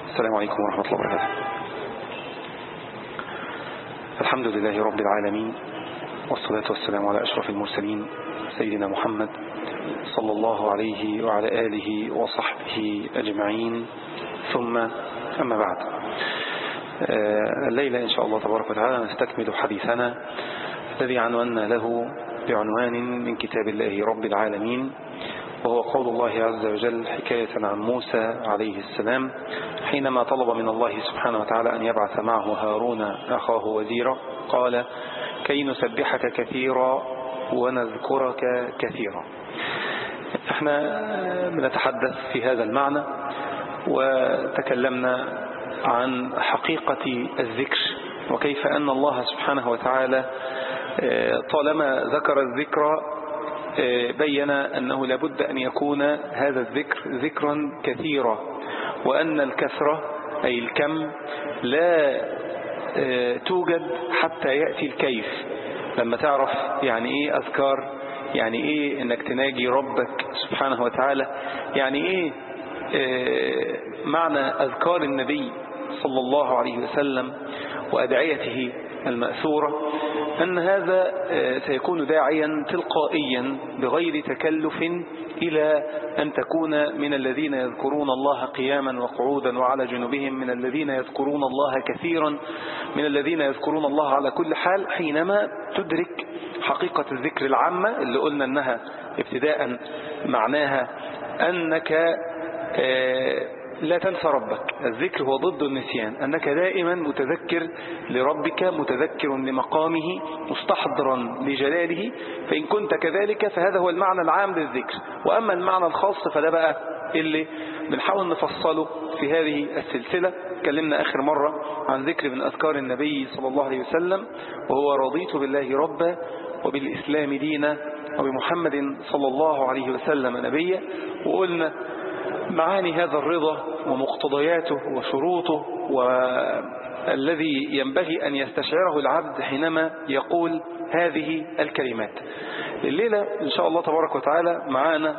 السلام عليكم ورحمة الله وبركاته الحمد لله رب العالمين والصلاة والسلام على أشرف المرسلين سيدنا محمد صلى الله عليه وعلى آله وصحبه أجمعين ثم أما بعد الليلة إن شاء الله تبارك وتعالى نستكمل حديثنا الذي عنونا له بعنوان من كتاب الله رب العالمين وهو قول الله عز وجل حكاية عن موسى عليه السلام حينما طلب من الله سبحانه وتعالى أن يبعث معه هارون أخاه وزيرا قال كي نسبحك كثيرا ونذكرك كثيرا احنا بنتحدث في هذا المعنى وتكلمنا عن حقيقة الذكر وكيف أن الله سبحانه وتعالى طالما ذكر الذكر بين أنه لابد أن يكون هذا الذكر ذكرا كثيرا وأن الكثرة أي الكم لا توجد حتى يأتي الكيف لما تعرف يعني إيه أذكار يعني إيه أنك تناجي ربك سبحانه وتعالى يعني إيه معنى أذكار النبي صلى الله عليه وسلم وأدعيته المأثورة أن هذا سيكون داعيا تلقائيا بغير تكلف إلى أن تكون من الذين يذكرون الله قياما وقعودا وعلى جنوبهم من الذين يذكرون الله كثيرا من الذين يذكرون الله على كل حال حينما تدرك حقيقة الذكر العامة اللي قلنا أنها ابتداء معناها أنك لا تنسى ربك الذكر هو ضد النسيان أنك دائما متذكر لربك متذكر لمقامه مستحضرا لجلاله فإن كنت كذلك فهذا هو المعنى العام للذكر وأما المعنى الخاص فده بقى اللي بنحاول نفصله في هذه السلسلة تكلمنا آخر مرة عن ذكر من أذكار النبي صلى الله عليه وسلم وهو رضيت بالله ربا وبالإسلام دينا وبمحمد صلى الله عليه وسلم نبيا وقلنا معاني هذا الرضا ومقتضياته وشروطه والذي ينبغي أن يستشعره العبد حينما يقول هذه الكلمات الليلة إن شاء الله تبارك وتعالى معانا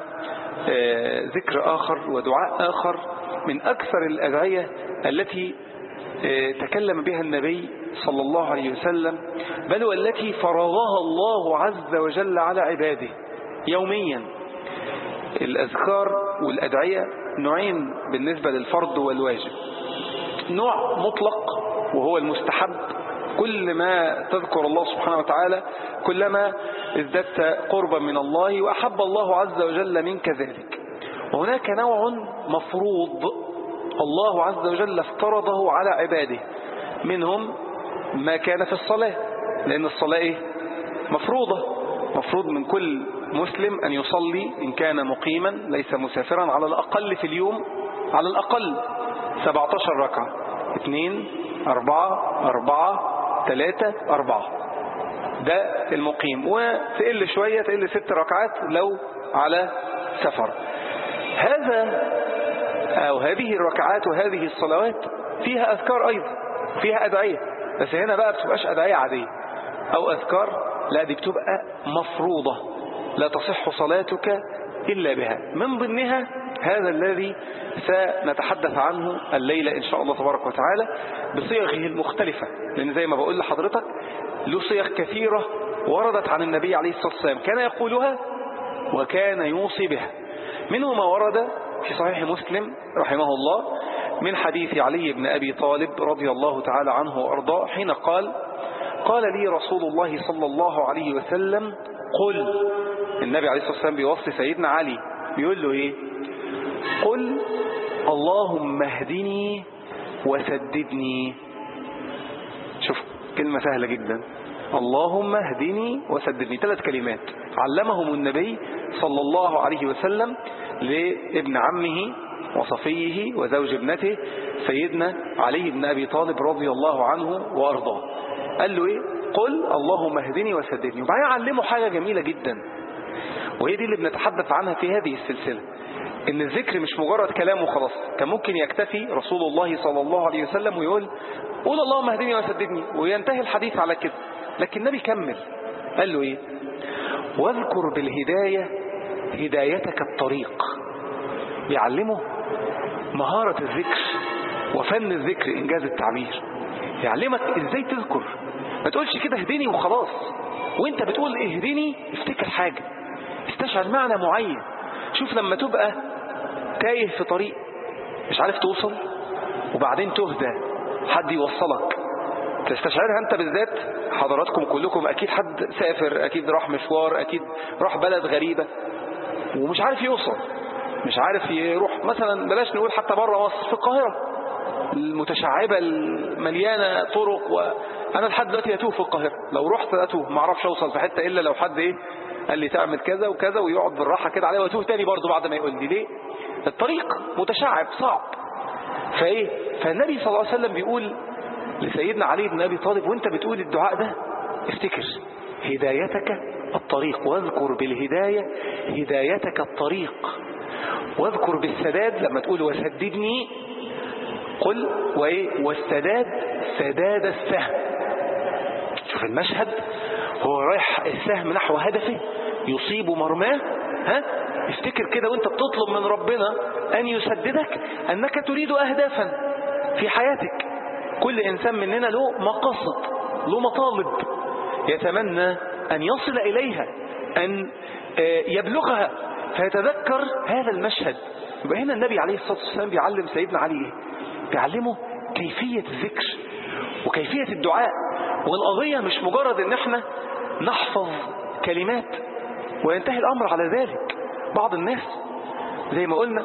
ذكر آخر ودعاء آخر من أكثر الأدعية التي تكلم بها النبي صلى الله عليه وسلم بل والتي فرغها الله عز وجل على عباده يوميا الأذكار والأدعية نوعين بالنسبة للفرض والواجب نوع مطلق وهو المستحب كل ما تذكر الله سبحانه وتعالى كلما ازددت قربا من الله وأحب الله عز وجل منك ذلك وهناك نوع مفروض الله عز وجل افترضه على عباده منهم ما كان في الصلاة لأن الصلاة إيه؟ مفروضة مفروض من كل مسلم أن يصلي إن كان مقيما ليس مسافرا على الأقل في اليوم على الأقل 17 ركعة 2 4 4 3 4 ده المقيم وتقل شوية تقل ست ركعات لو على سفر هذا أو هذه الركعات وهذه الصلوات فيها أذكار أيضا فيها أدعية بس هنا بقى بتبقاش أدعية عادية أو أذكار لا دي بتبقى مفروضة لا تصح صلاتك إلا بها من ضمنها هذا الذي سنتحدث عنه الليلة إن شاء الله تبارك وتعالى بصيغه المختلفة لأن زي ما بقول لحضرتك له صيغ كثيرة وردت عن النبي عليه الصلاة والسلام كان يقولها وكان يوصي بها منه ما ورد في صحيح مسلم رحمه الله من حديث علي بن أبي طالب رضي الله تعالى عنه وأرضاه حين قال قال لي رسول الله صلى الله عليه وسلم قل النبي عليه الصلاة والسلام بيوصي سيدنا علي بيقول له ايه قل اللهم اهدني وسددني شوف كلمة سهلة جدا اللهم اهدني وسددني ثلاث كلمات علمهم النبي صلى الله عليه وسلم لابن عمه وصفيه وزوج ابنته سيدنا علي بن أبي طالب رضي الله عنه وأرضاه قال له ايه قل اللهم اهدني وسددني وبعدين علمه حاجة جميلة جدا وهي دي اللي بنتحدث عنها في هذه السلسلة ان الذكر مش مجرد كلام وخلاص كان ممكن يكتفي رسول الله صلى الله عليه وسلم ويقول قول اللهم اهدني وسددني وينتهي الحديث على كده لكن النبي كمل قال له ايه واذكر بالهداية هدايتك الطريق بيعلمه مهارة الذكر وفن الذكر إنجاز التعبير يعلمك إزاي تذكر ما تقولش كده اهدني وخلاص وانت بتقول اهدني افتكر حاجة استشعر معنى معين شوف لما تبقى تايه في طريق مش عارف توصل وبعدين تهدى حد يوصلك تستشعرها انت بالذات حضراتكم كلكم اكيد حد سافر اكيد راح مشوار اكيد راح بلد غريبة ومش عارف يوصل مش عارف يروح مثلا بلاش نقول حتى بره مصر في القاهرة المتشعبة المليانة طرق وانا لحد دلوقتي اتوه في القاهرة لو رحت اتوه ما اعرفش اوصل في حتة الا لو حد ايه قال لي تعمل كذا وكذا ويقعد بالراحة كده عليه واتوه تاني برضه بعد ما يقول لي ليه الطريق متشعب صعب فايه فالنبي صلى الله عليه وسلم بيقول لسيدنا علي بن أبي طالب وانت بتقول الدعاء ده افتكر هدايتك الطريق واذكر بالهداية هدايتك الطريق واذكر بالسداد لما تقول وسددني قل وايه والسداد سداد السهم شوف المشهد هو رايح السهم نحو هدفه يصيب مرماه ها افتكر كده وانت بتطلب من ربنا ان يسددك انك تريد اهدافا في حياتك كل إنسان مننا له مقاصد له مطالب يتمنى أن يصل إليها أن يبلغها فيتذكر هذا المشهد يبقى هنا النبي عليه الصلاة والسلام بيعلم سيدنا علي إيه؟ بيعلمه كيفية الذكر وكيفية الدعاء والقضية مش مجرد ان احنا نحفظ كلمات وينتهي الأمر على ذلك بعض الناس زي ما قلنا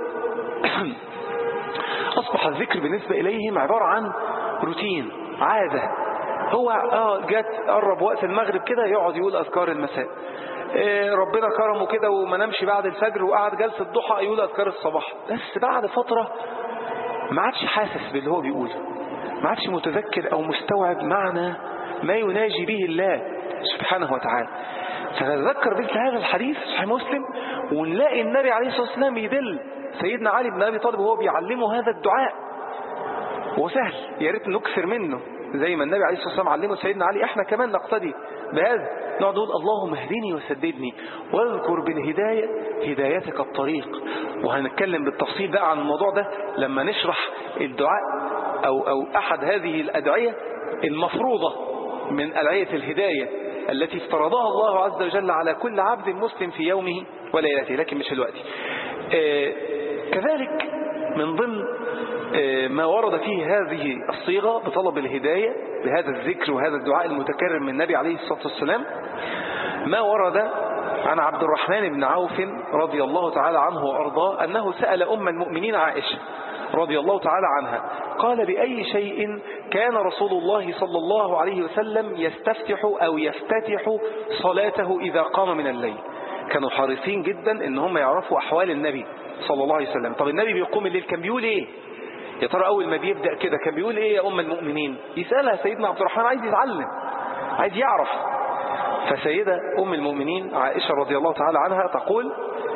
أصبح الذكر بالنسبة إليهم عبارة عن روتين عادة هو اه جت قرب وقت المغرب كده يقعد يقول أذكار المساء إيه ربنا كرمه كده وما نمش بعد الفجر وقعد جلسة ضحى يقول أذكار الصباح بس بعد فترة ما عادش حاسس باللي هو بيقوله ما عادش متذكر أو مستوعب معنى ما يناجي به الله سبحانه وتعالى فنتذكر مثل هذا الحديث صحيح مسلم ونلاقي النبي عليه الصلاة والسلام يدل سيدنا علي بن أبي طالب وهو بيعلمه هذا الدعاء وسهل يا ريت نكثر منه زي ما النبي عليه الصلاة والسلام علمه سيدنا علي احنا كمان نقتدي بهذا نقعد نقول اللهم اهدني وسددني واذكر بالهداية هدايتك الطريق وهنتكلم بالتفصيل بقى عن الموضوع ده لما نشرح الدعاء أو, أو أحد هذه الأدعية المفروضة من أدعية الهداية التي افترضها الله عز وجل على كل عبد مسلم في يومه وليلته لكن مش الوقت آه كذلك من ضمن ما ورد فيه هذه الصيغة بطلب الهداية بهذا الذكر وهذا الدعاء المتكرر من النبي عليه الصلاة والسلام ما ورد عن عبد الرحمن بن عوف رضي الله تعالى عنه وأرضاه أنه سأل أم المؤمنين عائشة رضي الله تعالى عنها قال بأي شيء كان رسول الله صلى الله عليه وسلم يستفتح أو يفتتح صلاته إذا قام من الليل كانوا حريصين جدا ان هم يعرفوا أحوال النبي صلى الله عليه وسلم طب النبي بيقوم الليل كان بيقول ايه يا ترى أول ما بيبدأ كده كان بيقول إيه يا أم المؤمنين يسألها سيدنا عبد الرحمن عايز يتعلم عايز يعرف فسيدة أم المؤمنين عائشة رضي الله تعالى عنها تقول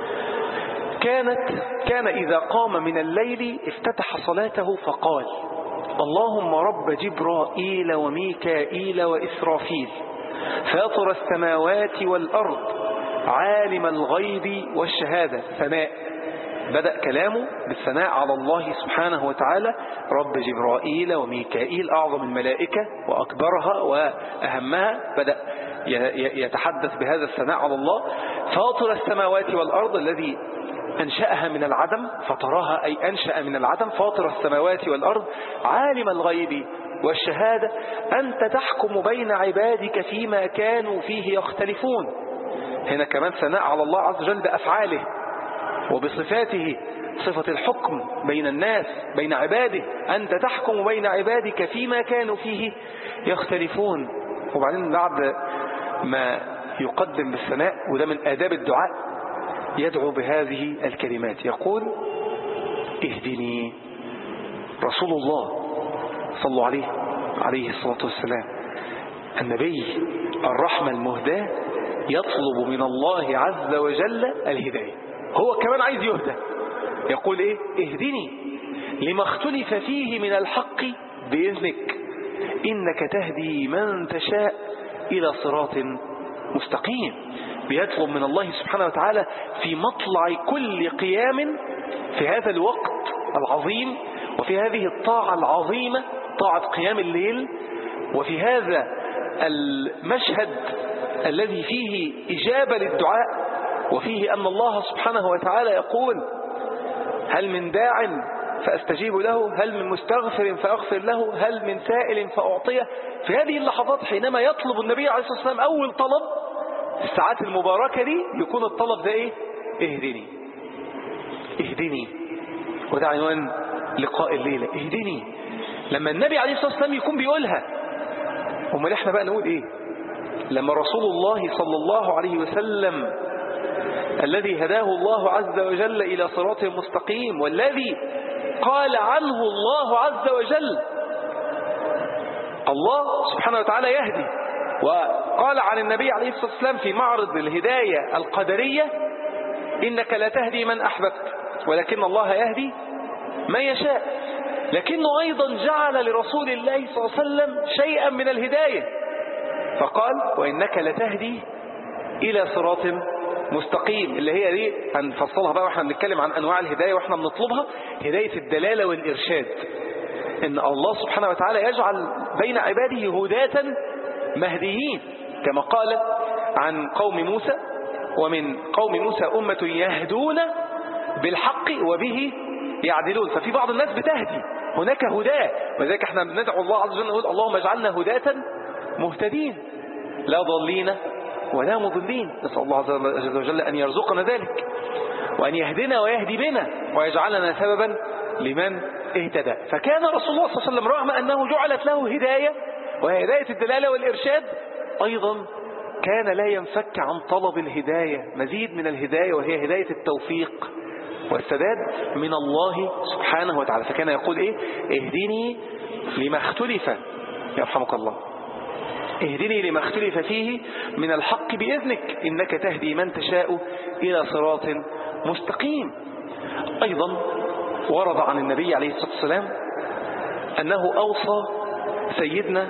كانت كان إذا قام من الليل افتتح صلاته فقال اللهم رب جبرائيل وميكائيل وإسرافيل فاطر السماوات والأرض عالم الغيب والشهادة ثناء بدأ كلامه بالثناء على الله سبحانه وتعالى رب جبرائيل وميكائيل أعظم الملائكة وأكبرها وأهمها بدأ يتحدث بهذا الثناء على الله فاطر السماوات والأرض الذي أنشأها من العدم فطرها أي أنشأ من العدم فاطر السماوات والأرض عالم الغيب والشهادة أنت تحكم بين عبادك فيما كانوا فيه يختلفون هنا كمان ثناء على الله عز وجل بأفعاله وبصفاته صفة الحكم بين الناس بين عباده أنت تحكم بين عبادك فيما كانوا فيه يختلفون وبعدين بعد ما يقدم بالثناء وده من آداب الدعاء يدعو بهذه الكلمات يقول اهدني رسول الله صلوا عليه عليه الصلاة والسلام النبي الرحمة المهداة يطلب من الله عز وجل الهداية هو كمان عايز يهدى يقول ايه اهدني لما اختلف فيه من الحق بإذنك إنك تهدي من تشاء إلى صراط مستقيم بيطلب من الله سبحانه وتعالى في مطلع كل قيام في هذا الوقت العظيم وفي هذه الطاعة العظيمة طاعة قيام الليل وفي هذا المشهد الذي فيه إجابة للدعاء وفيه أن الله سبحانه وتعالى يقول هل من داع فأستجيب له هل من مستغفر فأغفر له هل من سائل فأعطيه في هذه اللحظات حينما يطلب النبي عليه الصلاة والسلام أول طلب الساعات المباركة دي يكون الطلب ده إيه اهدني اهدني وده عنوان لقاء الليلة اهدني لما النبي عليه الصلاة والسلام يكون بيقولها امال احنا بقى نقول ايه لما رسول الله صلى الله عليه وسلم الذي هداه الله عز وجل إلى صراط مستقيم والذي قال عنه الله عز وجل الله سبحانه وتعالى يهدي وقال عن النبي عليه الصلاة والسلام في معرض الهداية القدرية إنك لا تهدي من أحببت ولكن الله يهدي من يشاء لكنه أيضا جعل لرسول الله صلى الله عليه وسلم شيئا من الهداية فقال وإنك لتهدي إلى صراط مستقيم اللي هي دي هنفصلها بقى واحنا بنتكلم عن أنواع الهداية واحنا بنطلبها هداية الدلالة والإرشاد إن الله سبحانه وتعالى يجعل بين عباده هداة مهديين كما قال عن قوم موسى ومن قوم موسى أمة يهدون بالحق وبه يعدلون ففي بعض الناس بتهدي هناك هداة ولذلك احنا بندعو الله عز وجل نقول اللهم اجعلنا هداة مهتدين لا ضالين ولا مضلين نسأل الله عز وجل أن يرزقنا ذلك وأن يهدنا ويهدي بنا ويجعلنا سببا لمن اهتدى فكان رسول الله صلى الله عليه وسلم رغم أنه جعلت له هداية وهي هداية الدلالة والإرشاد أيضا كان لا ينفك عن طلب الهداية مزيد من الهداية وهي هداية التوفيق والسداد من الله سبحانه وتعالى فكان يقول إيه اهدني لما اختلف يرحمك الله اهدني لما اختلف فيه من الحق بإذنك إنك تهدي من تشاء إلى صراط مستقيم أيضا ورد عن النبي عليه الصلاة والسلام أنه أوصى سيدنا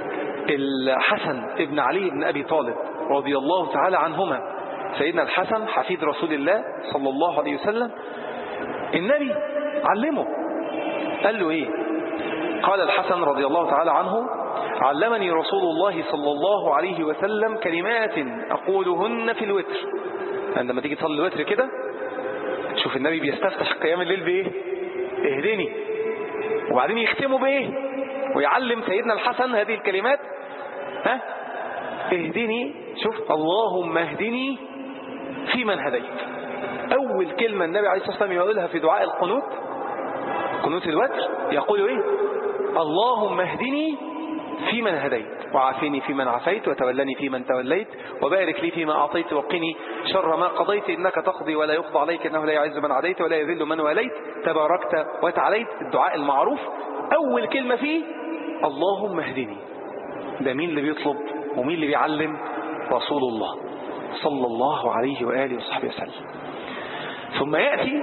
الحسن ابن علي بن أبي طالب رضي الله تعالى عنهما سيدنا الحسن حفيد رسول الله صلى الله عليه وسلم النبي علمه قال له ايه قال الحسن رضي الله تعالى عنه علمني رسول الله صلى الله عليه وسلم كلمات أقولهن في الوتر عندما تيجي تصلي الوتر كده شوف النبي بيستفتح قيام الليل بإيه اهدني وبعدين يختمه بإيه ويعلم سيدنا الحسن هذه الكلمات ها اهدني شوف اللهم اهدني في من هديت أول كلمة النبي عليه الصلاة والسلام يقولها في دعاء القنوت قنوت الوتر يقول إيه اللهم اهدني في من هديت وعافيني في من عافيت وتولني في من توليت وبارك لي فيما أعطيت وقني شر ما قضيت إنك تقضي ولا يقضى عليك إنه لا يعز من عديت ولا يذل من وليت تباركت وتعاليت الدعاء المعروف أول كلمة فيه اللهم اهدني ده مين اللي بيطلب ومين اللي بيعلم رسول الله صلى الله عليه وآله وصحبه وسلم ثم يأتي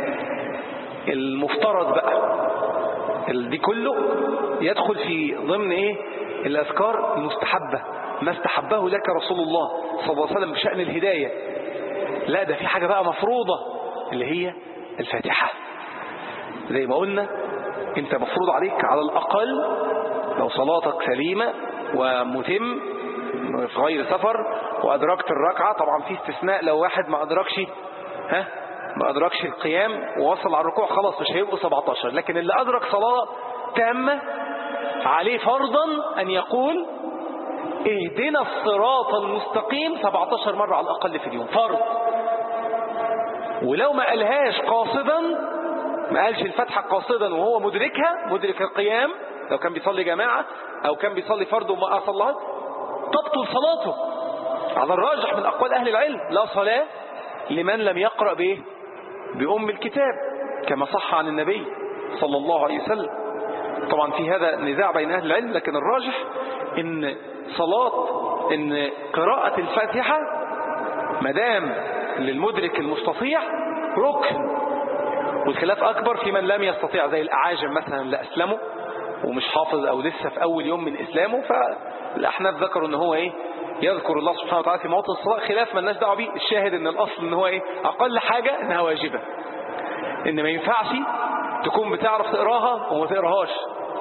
المفترض بقى دي كله يدخل في ضمن ايه الاذكار المستحبة ما استحبه لك رسول الله صلى الله عليه وسلم بشأن الهداية لا ده في حاجة بقى مفروضة اللي هي الفاتحة زي ما قلنا انت مفروض عليك على الأقل لو صلاتك سليمة ومتم في غير سفر وأدركت الركعة طبعا في استثناء لو واحد ما أدركش ها ما أدركش القيام ووصل على الركوع خلاص مش هيبقوا 17 لكن اللي أدرك صلاة تامة عليه فرضا أن يقول اهدنا الصراط المستقيم 17 مرة على الأقل في اليوم فرض ولو ما قالهاش قاصدا ما قالش الفتحة قاصدا وهو مدركها مدرك القيام لو كان بيصلي جماعة أو كان بيصلي فرض وما أصلها تبطل صلاته على الراجح من أقوال أهل العلم لا صلاة لمن لم يقرأ بإيه بأم الكتاب كما صح عن النبي صلى الله عليه وسلم طبعا في هذا نزاع بين أهل العلم لكن الراجح ان صلاة ان قراءة الفاتحة مدام للمدرك المستطيع ركن والخلاف أكبر في من لم يستطيع زي الأعاجم مثلا اللي أسلموا ومش حافظ أو لسه في أول يوم من إسلامه فالأحناف ذكروا ان هو إيه يذكر الله سبحانه وتعالى في مواطن الصلاة خلاف ما الناس دعوه بيه الشاهد ان الأصل ان هو ايه أقل حاجة انها واجبة ان ما ينفعش تكون بتعرف تقراها وما تقراهاش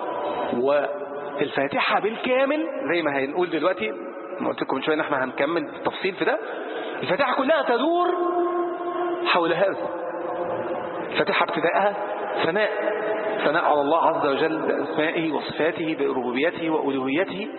والفاتحة بالكامل زي ما هنقول دلوقتي ما قلت لكم شوية ان احنا هنكمل التفصيل في ده الفاتحة كلها تدور حول هذا الفاتحة ابتداءها ثناء ثناء على الله عز وجل بأسمائه وصفاته بربوبيته وألوهيته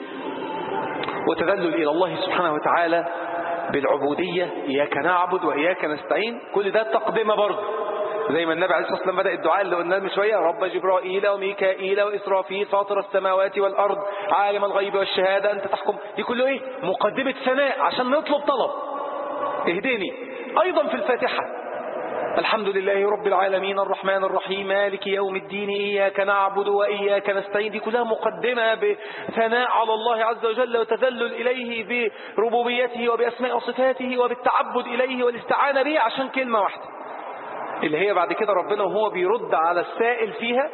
وتذلل إلى الله سبحانه وتعالى بالعبودية إياك نعبد وإياك نستعين كل ده تقدمة برضه زي ما النبي عليه الصلاة والسلام بدأ الدعاء اللي قلنا من شوية رب جبرائيل وميكائيل وإسرافيل فاطر السماوات والأرض عالم الغيب والشهادة أنت تحكم دي كله إيه مقدمة ثناء عشان نطلب طلب اهديني أيضا في الفاتحة الحمد لله رب العالمين الرحمن الرحيم مالك يوم الدين إياك نعبد وإياك نستعين دي كلها مقدمة بثناء على الله عز وجل وتذلل إليه بربوبيته وبأسماء وصفاته وبالتعبد إليه والاستعانة به عشان كلمة واحدة اللي هي بعد كده ربنا وهو بيرد على السائل فيها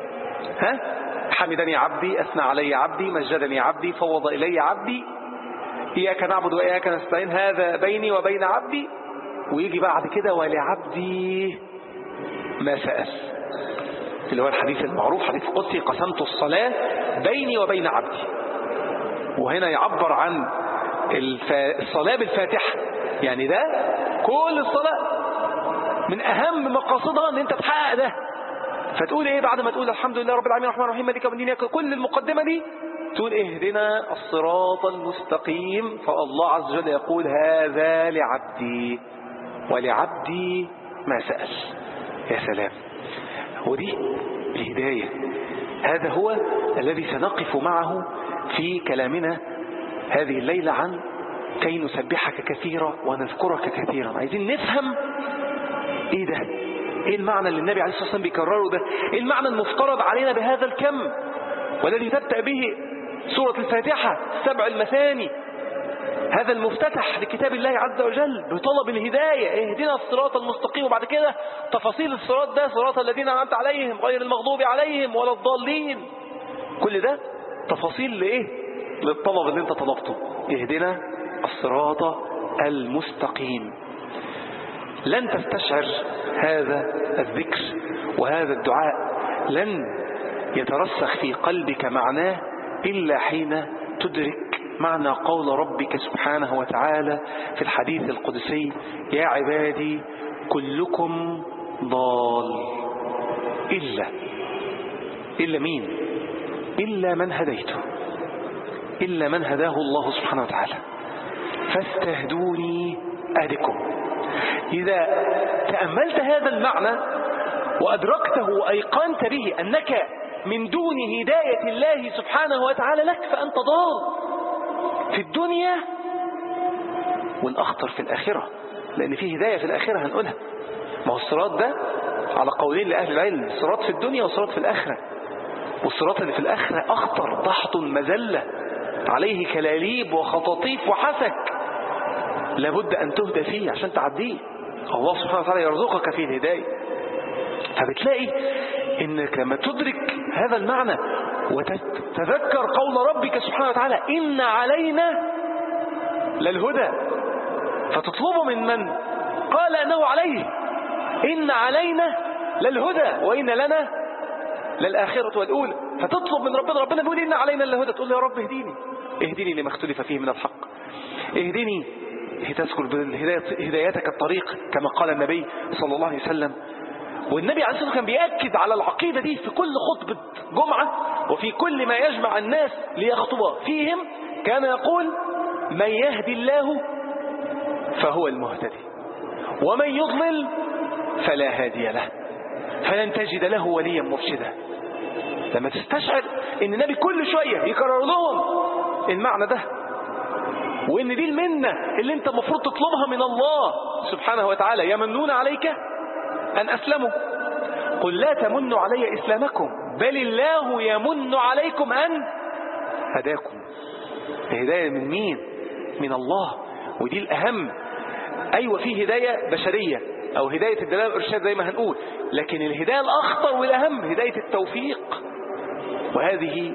ها حمدني عبدي أثنى علي عبدي مجدني عبدي فوض إلي عبدي إياك نعبد وإياك نستعين هذا بيني وبين عبدي ويجي بعد كده ولعبدي ما سأل اللي هو الحديث المعروف حديث قدسي قسمت الصلاة بيني وبين عبدي وهنا يعبر عن الصلاة بالفاتحة يعني ده كل الصلاة من أهم مقاصدها أن أنت تحقق ده فتقول إيه بعد ما تقول الحمد لله رب العالمين الرحمن الرحيم مالك يوم الدين كل المقدمة دي تقول اهدنا الصراط المستقيم فالله عز وجل يقول هذا لعبدي ولعبدي ما سأل يا سلام ودي الهداية هذا هو الذي سنقف معه في كلامنا هذه الليلة عن كي نسبحك كثيرا ونذكرك كثيرا عايزين نفهم ايه ده ايه المعنى اللي النبي عليه الصلاة والسلام بيكرره ده ايه المعنى المفترض علينا بهذا الكم والذي تبدأ به سورة الفاتحة سبع المثاني هذا المفتتح لكتاب الله عز وجل بطلب الهداية اهدنا الصراط المستقيم وبعد كده تفاصيل الصراط ده صراط الذين أنعمت عليهم غير المغضوب عليهم ولا الضالين كل ده تفاصيل لإيه للطلب اللي انت طلبته اهدنا الصراط المستقيم لن تستشعر هذا الذكر وهذا الدعاء لن يترسخ في قلبك معناه إلا حين تدرك معنى قول ربك سبحانه وتعالى في الحديث القدسي يا عبادي كلكم ضال إلا إلا مين إلا من هديته إلا من هداه الله سبحانه وتعالى فاستهدوني أهدكم إذا تأملت هذا المعنى وأدركته وأيقنت به أنك من دون هداية الله سبحانه وتعالى لك فأنت ضال في الدنيا والأخطر في الآخرة لأن في هداية في الآخرة هنقولها ما هو الصراط ده على قولين لأهل العلم صراط في الدنيا وصراط في الآخرة والصراط اللي في الآخرة أخطر ضحط مزلة عليه كلاليب وخطاطيف وحسك لابد أن تهدى فيه عشان تعديه الله سبحانه وتعالى يرزقك فيه الهداية فبتلاقي انك لما تدرك هذا المعنى وتتذكر قول ربك سبحانه وتعالى إن علينا للهدى فتطلب من من قال أنه عليه إن علينا للهدى وإن لنا للآخرة والأولى فتطلب من ربنا ربنا بيقول إن علينا للهدى تقول يا رب اهديني اهديني لما اختلف فيه من الحق اهدني تذكر هدايتك الطريق كما قال النبي صلى الله عليه وسلم والنبي عليه الصلاة والسلام كان بيأكد على العقيدة دي في كل خطبة جمعة وفي كل ما يجمع الناس ليخطب فيهم كان يقول من يهدي الله فهو المهتدي ومن يضلل فلا هادي له فلن تجد له وليا مرشدا لما تستشعر ان النبي كل شوية يكرر لهم المعنى ده وان دي المنة اللي انت المفروض تطلبها من الله سبحانه وتعالى يمنون عليك أن أسلموا قل لا تمنوا علي إسلامكم بل الله يمن عليكم أن هداكم هداية من مين من الله ودي الأهم أيوة في هداية بشرية أو هداية الدلالة والإرشاد زي ما هنقول لكن الهداية الأخطر والأهم هداية التوفيق وهذه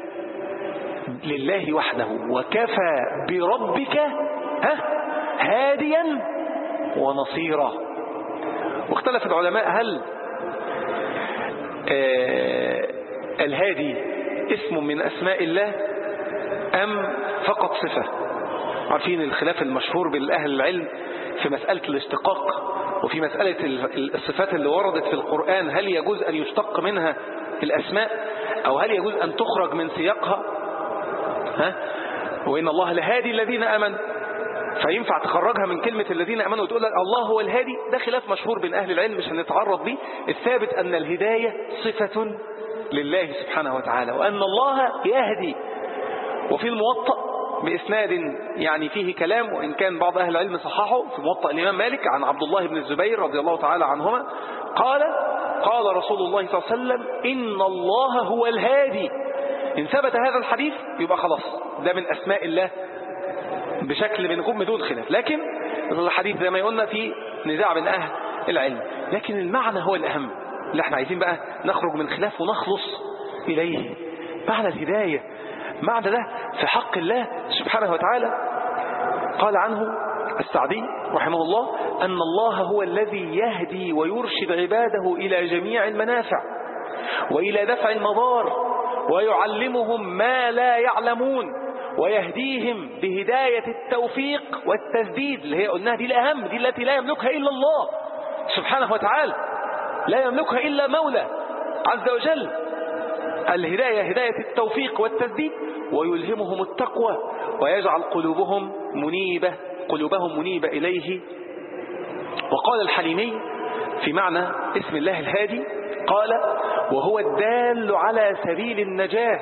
لله وحده وكفى بربك ها هاديا ونصيرا واختلف العلماء هل آه الهادي اسم من أسماء الله أم فقط صفة عارفين الخلاف المشهور بالأهل العلم في مسألة الاشتقاق وفي مسألة الصفات اللي وردت في القرآن هل يجوز أن يشتق منها الأسماء أو هل يجوز أن تخرج من سياقها ها؟ وإن الله لهادي الذين أمنوا فينفع تخرجها من كلمة الذين أمنوا وتقول لك الله هو الهادي ده خلاف مشهور بين أهل العلم مش هنتعرض به الثابت أن الهداية صفة لله سبحانه وتعالى وأن الله يهدي وفي الموطأ بإسناد يعني فيه كلام وإن كان بعض أهل العلم صححه في موطأ الإمام مالك عن عبد الله بن الزبير رضي الله تعالى عنهما قال قال رسول الله صلى الله عليه وسلم إن الله هو الهادي إن ثبت هذا الحديث يبقى خلاص ده من أسماء الله بشكل بنكون بدون خلاف لكن الحديث زي ما قلنا في نزاع بين أهل العلم لكن المعنى هو الأهم اللي احنا عايزين بقى نخرج من خلاف ونخلص إليه معنى الهداية معنى ده في حق الله سبحانه وتعالى قال عنه السعدي رحمه الله أن الله هو الذي يهدي ويرشد عباده إلى جميع المنافع وإلى دفع المضار ويعلمهم ما لا يعلمون ويهديهم بهداية التوفيق والتسديد اللي هي قلناها دي الأهم دي التي لا يملكها إلا الله سبحانه وتعالى لا يملكها إلا مولى عز وجل الهداية هداية التوفيق والتسديد ويلهمهم التقوى ويجعل قلوبهم منيبة قلوبهم منيبة إليه وقال الحليمي في معنى اسم الله الهادي قال وهو الدال على سبيل النجاة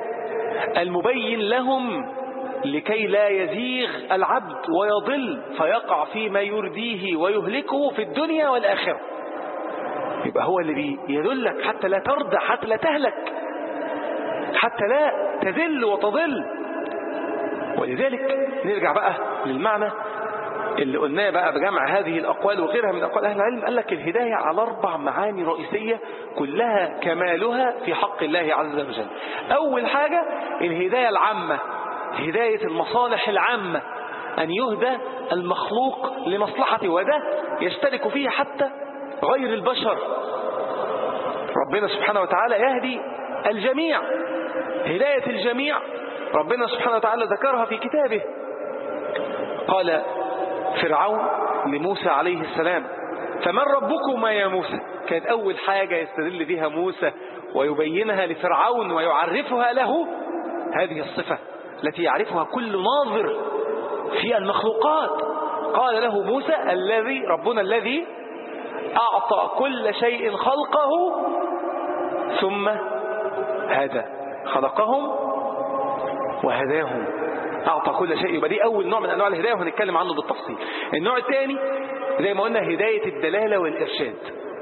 المبين لهم لكي لا يزيغ العبد ويضل فيقع فيما يرديه ويهلكه في الدنيا والآخرة يبقى هو اللي يدلك حتى لا ترضى حتى لا تهلك حتى لا تذل وتضل ولذلك نرجع بقى للمعنى اللي قلناه بقى بجمع هذه الأقوال وغيرها من أقوال أهل العلم قال لك الهداية على أربع معاني رئيسية كلها كمالها في حق الله عز وجل أول حاجة الهداية العامة هداية المصالح العامة أن يهدى المخلوق لمصلحته وده يشترك فيه حتى غير البشر ربنا سبحانه وتعالى يهدي الجميع هداية الجميع ربنا سبحانه وتعالى ذكرها في كتابه قال فرعون لموسى عليه السلام فمن ربكما يا موسى كانت أول حاجة يستدل بها موسى ويبينها لفرعون ويعرفها له هذه الصفة التي يعرفها كل ناظر في المخلوقات قال له موسى الذي ربنا الذي أعطى كل شيء خلقه ثم هدى خلقهم وهداهم أعطى كل شيء يبقى دي أول نوع من أنواع الهداية وهنتكلم عنه بالتفصيل النوع الثاني زي ما قلنا هداية الدلالة والإرشاد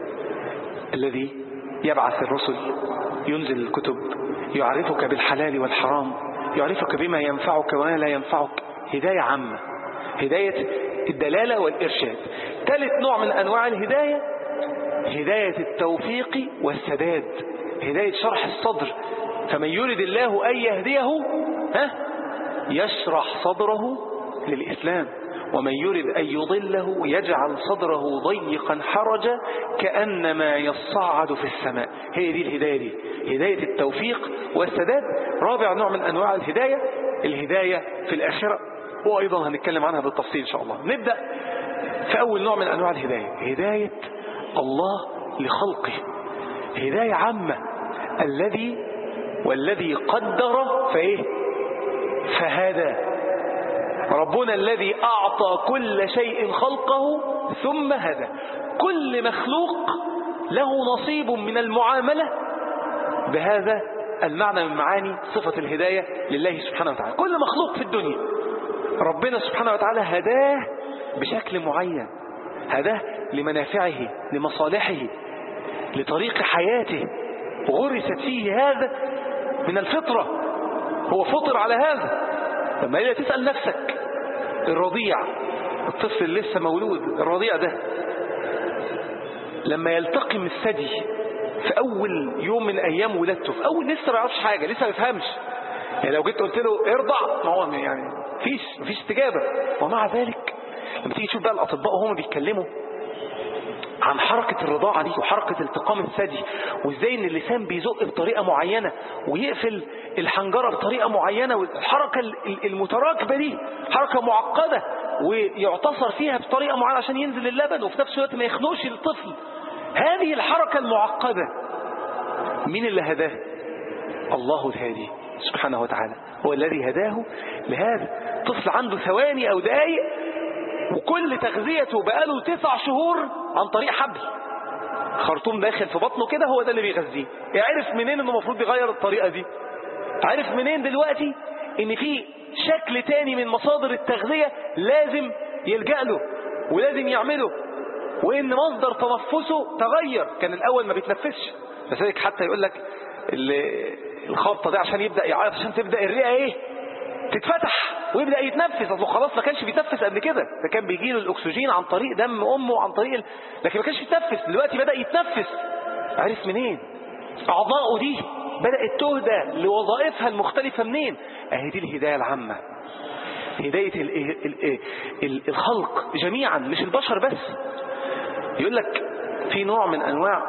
الذي يبعث الرسل ينزل الكتب يعرفك بالحلال والحرام يعرفك بما ينفعك وما لا ينفعك هداية عامة هداية الدلالة والإرشاد ثالث نوع من أنواع الهداية هداية التوفيق والسداد هداية شرح الصدر فمن يريد الله أن يهديه ها يشرح صدره للإسلام ومن يريد أن يضله يجعل صدره ضيقا حرجا كأنما يصعد في السماء هي دي الهداية دي هداية التوفيق والسداد رابع نوع من أنواع الهداية الهداية في الآخرة وأيضا هنتكلم عنها بالتفصيل إن شاء الله نبدأ في أول نوع من أنواع الهداية هداية الله لخلقه هداية عامة الذي والذي قدر فإيه فهدى ربنا الذي أعطى كل شيء خلقه ثم هدى كل مخلوق له نصيب من المعاملة بهذا المعنى من معاني صفة الهداية لله سبحانه وتعالى كل مخلوق في الدنيا ربنا سبحانه وتعالى هداه بشكل معين هداه لمنافعه لمصالحه لطريق حياته غرست فيه هذا من الفطرة هو فطر على هذا لما إذا تسأل نفسك الرضيع الطفل اللي لسه مولود الرضيع ده لما يلتقم الثدي في أول يوم من أيام ولادته في أول لسه ما يعرفش حاجة لسه ما يفهمش يعني لو جيت قلت له ارضع ما هو يعني فيش مفيش استجابة ومع ذلك لما تيجي تشوف بقى الأطباء وهم بيتكلموا عن حركة الرضاعة دي وحركة التقام الثدي وازاي ان اللسان بيزق بطريقة معينة ويقفل الحنجرة بطريقة معينة والحركة المتراكبة دي حركة معقدة ويعتصر فيها بطريقة معينة عشان ينزل اللبن وفي نفس الوقت ما يخنوش الطفل هذه الحركة المعقدة مين اللي هداه الله الهادي سبحانه وتعالى هو الذي هداه لهذا طفل عنده ثواني أو دقايق وكل تغذيته بقاله تسع شهور عن طريق حبل خرطوم داخل في بطنه كده هو ده اللي بيغذيه يعرف منين انه المفروض يغير الطريقة دي عارف منين دلوقتي ان في شكل تاني من مصادر التغذية لازم يلجأ له ولازم يعمله وان مصدر تنفسه تغير كان الاول ما بيتنفسش لذلك حتى يقول لك الخبطة دي عشان يبدأ يعيط عشان تبدأ الرئة ايه تتفتح ويبدأ يتنفس اصله خلاص ما كانش بيتنفس قبل كده ده كان بيجي له الاكسجين عن طريق دم امه عن طريق ال... لكن ما كانش يتنفس دلوقتي بدأ يتنفس عرف منين اعضاؤه دي بدأت تهدى لوظائفها المختلفة منين اهي دي الهداية العامة هداية ال ال ال الخلق جميعا مش البشر بس يقول لك في نوع من انواع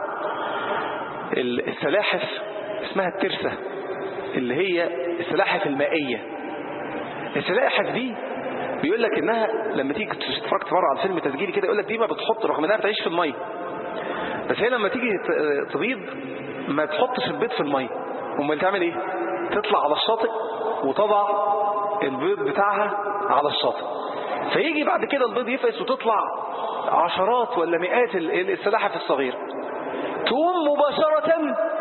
السلاحف اسمها الترسة اللي هي السلاحف المائية السلاحف دي بيقول لك انها لما تيجي اتفرجت مره على فيلم تسجيلي كده يقول لك دي ما بتحط رغم انها بتعيش في الميه بس هي لما تيجي تبيض ما تحطش البيض في الميه امال تعمل ايه تطلع على الشاطئ وتضع البيض بتاعها على الشاطئ فيجي بعد كده البيض يفقس وتطلع عشرات ولا مئات السلاحف الصغيره تقوم مباشره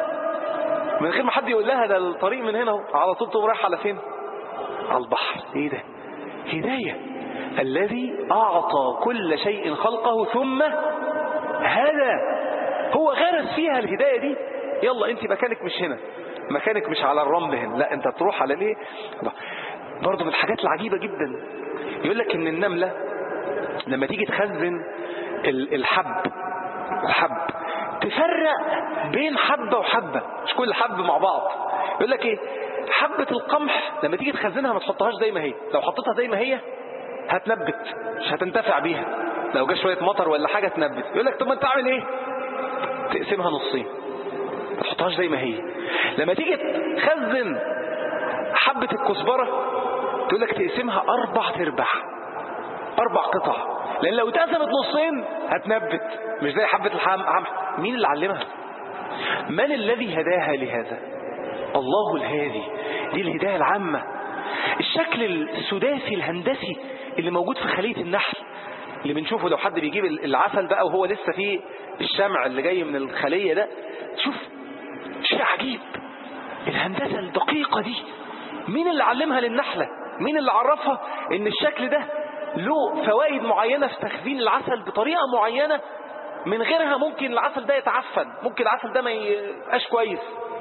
من غير ما حد يقول لها ده الطريق من هنا على طول تقوم رايحه على فين على البحر ايه ده هداية الذي أعطى كل شيء خلقه ثم هدى هو غرس فيها الهداية دي يلا انت مكانك مش هنا مكانك مش على الرمل هنا لا انت تروح على ليه برضه من الحاجات العجيبة جدا يقول لك ان النملة لما تيجي تخزن الحب الحب تفرق بين حبة وحبة مش كل حب مع بعض يقول لك ايه حبة القمح لما تيجي تخزنها ما تحطهاش زي ما هي لو حطيتها زي ما هي هتنبت مش هتنتفع بيها لو جه شوية مطر ولا حاجة تنبت يقول لك طب ما انت اعمل ايه تقسمها نصين ما تحطهاش زي ما هي لما تيجي تخزن حبة الكزبرة تقول لك تقسمها أربع تربع أربع قطع لأن لو اتقسمت نصين هتنبت مش زي حبة الحم مين اللي علمها من الذي هداها لهذا الله الهادي دي الهداية العامة الشكل السداسي الهندسي اللي موجود في خلية النحل اللي بنشوفه لو حد بيجيب العسل بقى وهو لسه فيه الشمع اللي جاي من الخلية ده شوف شيء عجيب الهندسة الدقيقة دي مين اللي علمها للنحلة مين اللي عرفها ان الشكل ده له فوائد معينة في تخزين العسل بطريقة معينة من غيرها ممكن العسل ده يتعفن ممكن العسل ده ما يبقاش كويس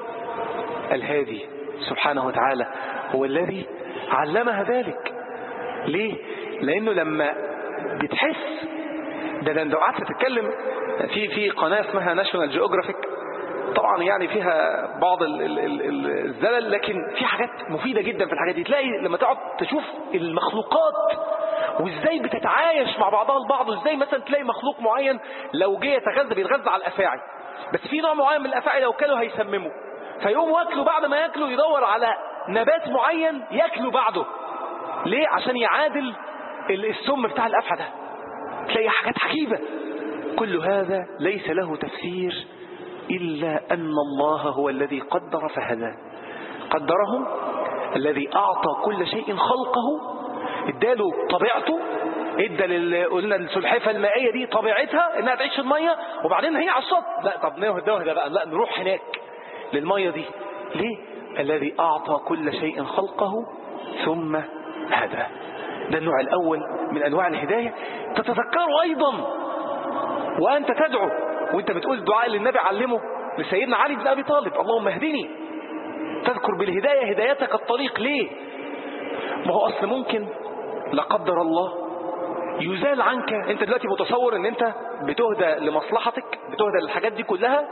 الهادي سبحانه وتعالى هو الذي علمها ذلك ليه لانه لما بتحس ده ده لو قعدت تتكلم في في قناه اسمها ناشونال جيوغرافيك طبعا يعني فيها بعض ال ال ال الزلل لكن في حاجات مفيدة جدا في الحاجات دي تلاقي لما تقعد تشوف المخلوقات وازاي بتتعايش مع بعضها البعض وازاي مثلا تلاقي مخلوق معين لو جه يتغذى بيتغذى على الافاعي بس في نوع معين من الافاعي لو كانوا هيسمموا فيقوم واكله بعد ما ياكله يدور على نبات معين ياكله بعده ليه عشان يعادل السم بتاع الافعى ده تلاقي حاجات عجيبة كل هذا ليس له تفسير إلا أن الله هو الذي قدر فهدى قدره الذي أعطى كل شيء خلقه اداله طبيعته ادى لل... قلنا السلحفة المائية دي طبيعتها انها تعيش في المية وبعدين هي على الشط لا طب نهدى نهدى بقى لا نروح هناك للمية دي ليه الذي أعطى كل شيء خلقه ثم هدى ده النوع الأول من أنواع الهداية تتذكره أيضا وأنت تدعو وانت بتقول الدعاء اللي النبي علمه لسيدنا علي بن أبي طالب اللهم اهدني تذكر بالهداية هدايتك الطريق ليه ما هو أصل ممكن لا قدر الله يزال عنك انت دلوقتي متصور ان انت بتهدى لمصلحتك بتهدى للحاجات دي كلها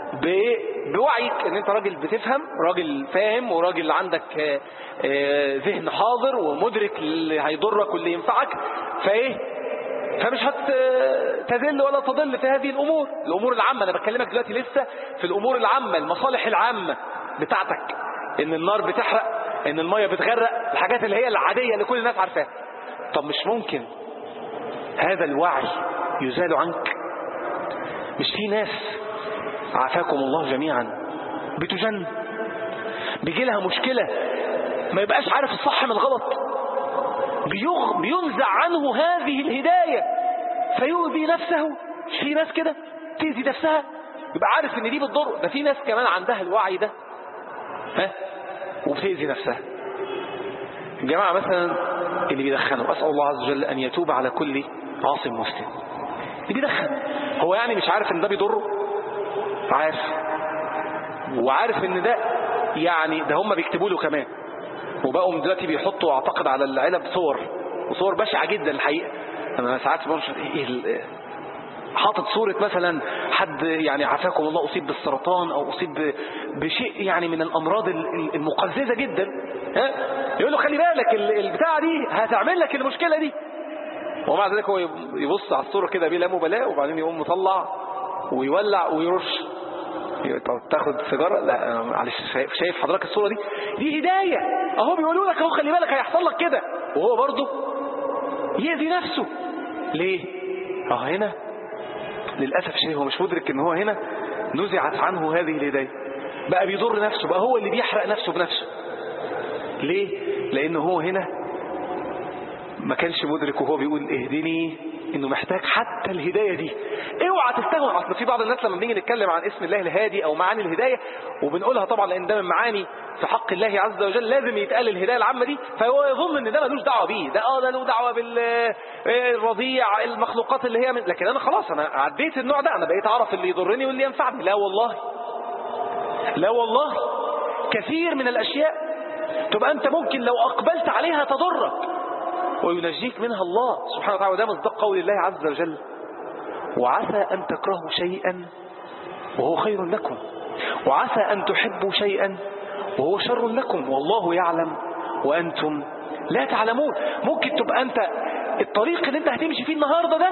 بوعيك ان انت راجل بتفهم راجل فاهم وراجل عندك ذهن حاضر ومدرك اللي هيضرك واللي ينفعك فايه فمش هتذل ولا تضل في هذه الأمور الأمور العامة أنا بكلمك دلوقتي لسه في الأمور العامة المصالح العامة بتاعتك إن النار بتحرق إن المية بتغرق الحاجات اللي هي العادية اللي كل الناس عارفاها طب مش ممكن هذا الوعي يزال عنك مش في ناس عافاكم الله جميعا بتجن بيجي لها مشكلة ما يبقاش عارف الصح من الغلط بيغ بينزع عنه هذه الهداية فيؤذي نفسه مش في ناس كده تأذي نفسها يبقى عارف ان دي بتضر ده في ناس كمان عندها الوعي ده ها وبتأذي نفسها الجماعة مثلا اللي بيدخنوا أسأل الله عز وجل أن يتوب على كل عاصم مسلم اللي بيدخن هو يعني مش عارف ان ده بيضره عارف وعارف ان ده يعني ده هم بيكتبوا له كمان وبقوا دلوقتي بيحطوا اعتقد على العلب صور وصور بشعة جدا الحقيقة انا ساعات بنشر ايه حاطط صورة مثلا حد يعني عافاكم الله أصيب بالسرطان أو أصيب بشيء يعني من الأمراض المقززة جدا ها يقول له خلي بالك البتاعة دي هتعمل لك المشكلة دي ومع ذلك هو يبص على الصورة كده بلا مبالاة وبعدين يقوم مطلع ويولع ويرش تاخد سيجارة لا معلش شايف حضرتك الصورة دي دي هداية اهو بيقولوا لك اهو خلي بالك هيحصل لك كده وهو برضه يأذي نفسه ليه اه هنا للأسف شيء هو مش مدرك ان هو هنا نزعت عنه هذه الهداية بقى بيضر نفسه بقى هو اللي بيحرق نفسه بنفسه ليه لانه هو هنا ما كانش مدرك وهو بيقول اهدني انه محتاج حتى الهداية دي اوعى تستهون اصل في بعض الناس لما بنيجي نتكلم عن اسم الله الهادي او معاني الهداية وبنقولها طبعا لان ده من معاني في حق الله عز وجل لازم يتقال الهداية العامة دي فهو يظن ان ده ملوش دعوة بيه ده اه ده له دعوة بالرضيع المخلوقات اللي هي من لكن انا خلاص انا عديت النوع ده انا بقيت اعرف اللي يضرني واللي ينفعني لا والله لا والله كثير من الاشياء تبقى انت ممكن لو اقبلت عليها تضرك وينجيك منها الله سبحانه وتعالى وده مصدق قول الله عز وجل وعسى أن تكرهوا شيئا وهو خير لكم وعسى أن تحبوا شيئا وهو شر لكم والله يعلم وأنتم لا تعلمون ممكن تبقى أنت الطريق اللي أنت هتمشي فيه النهاردة ده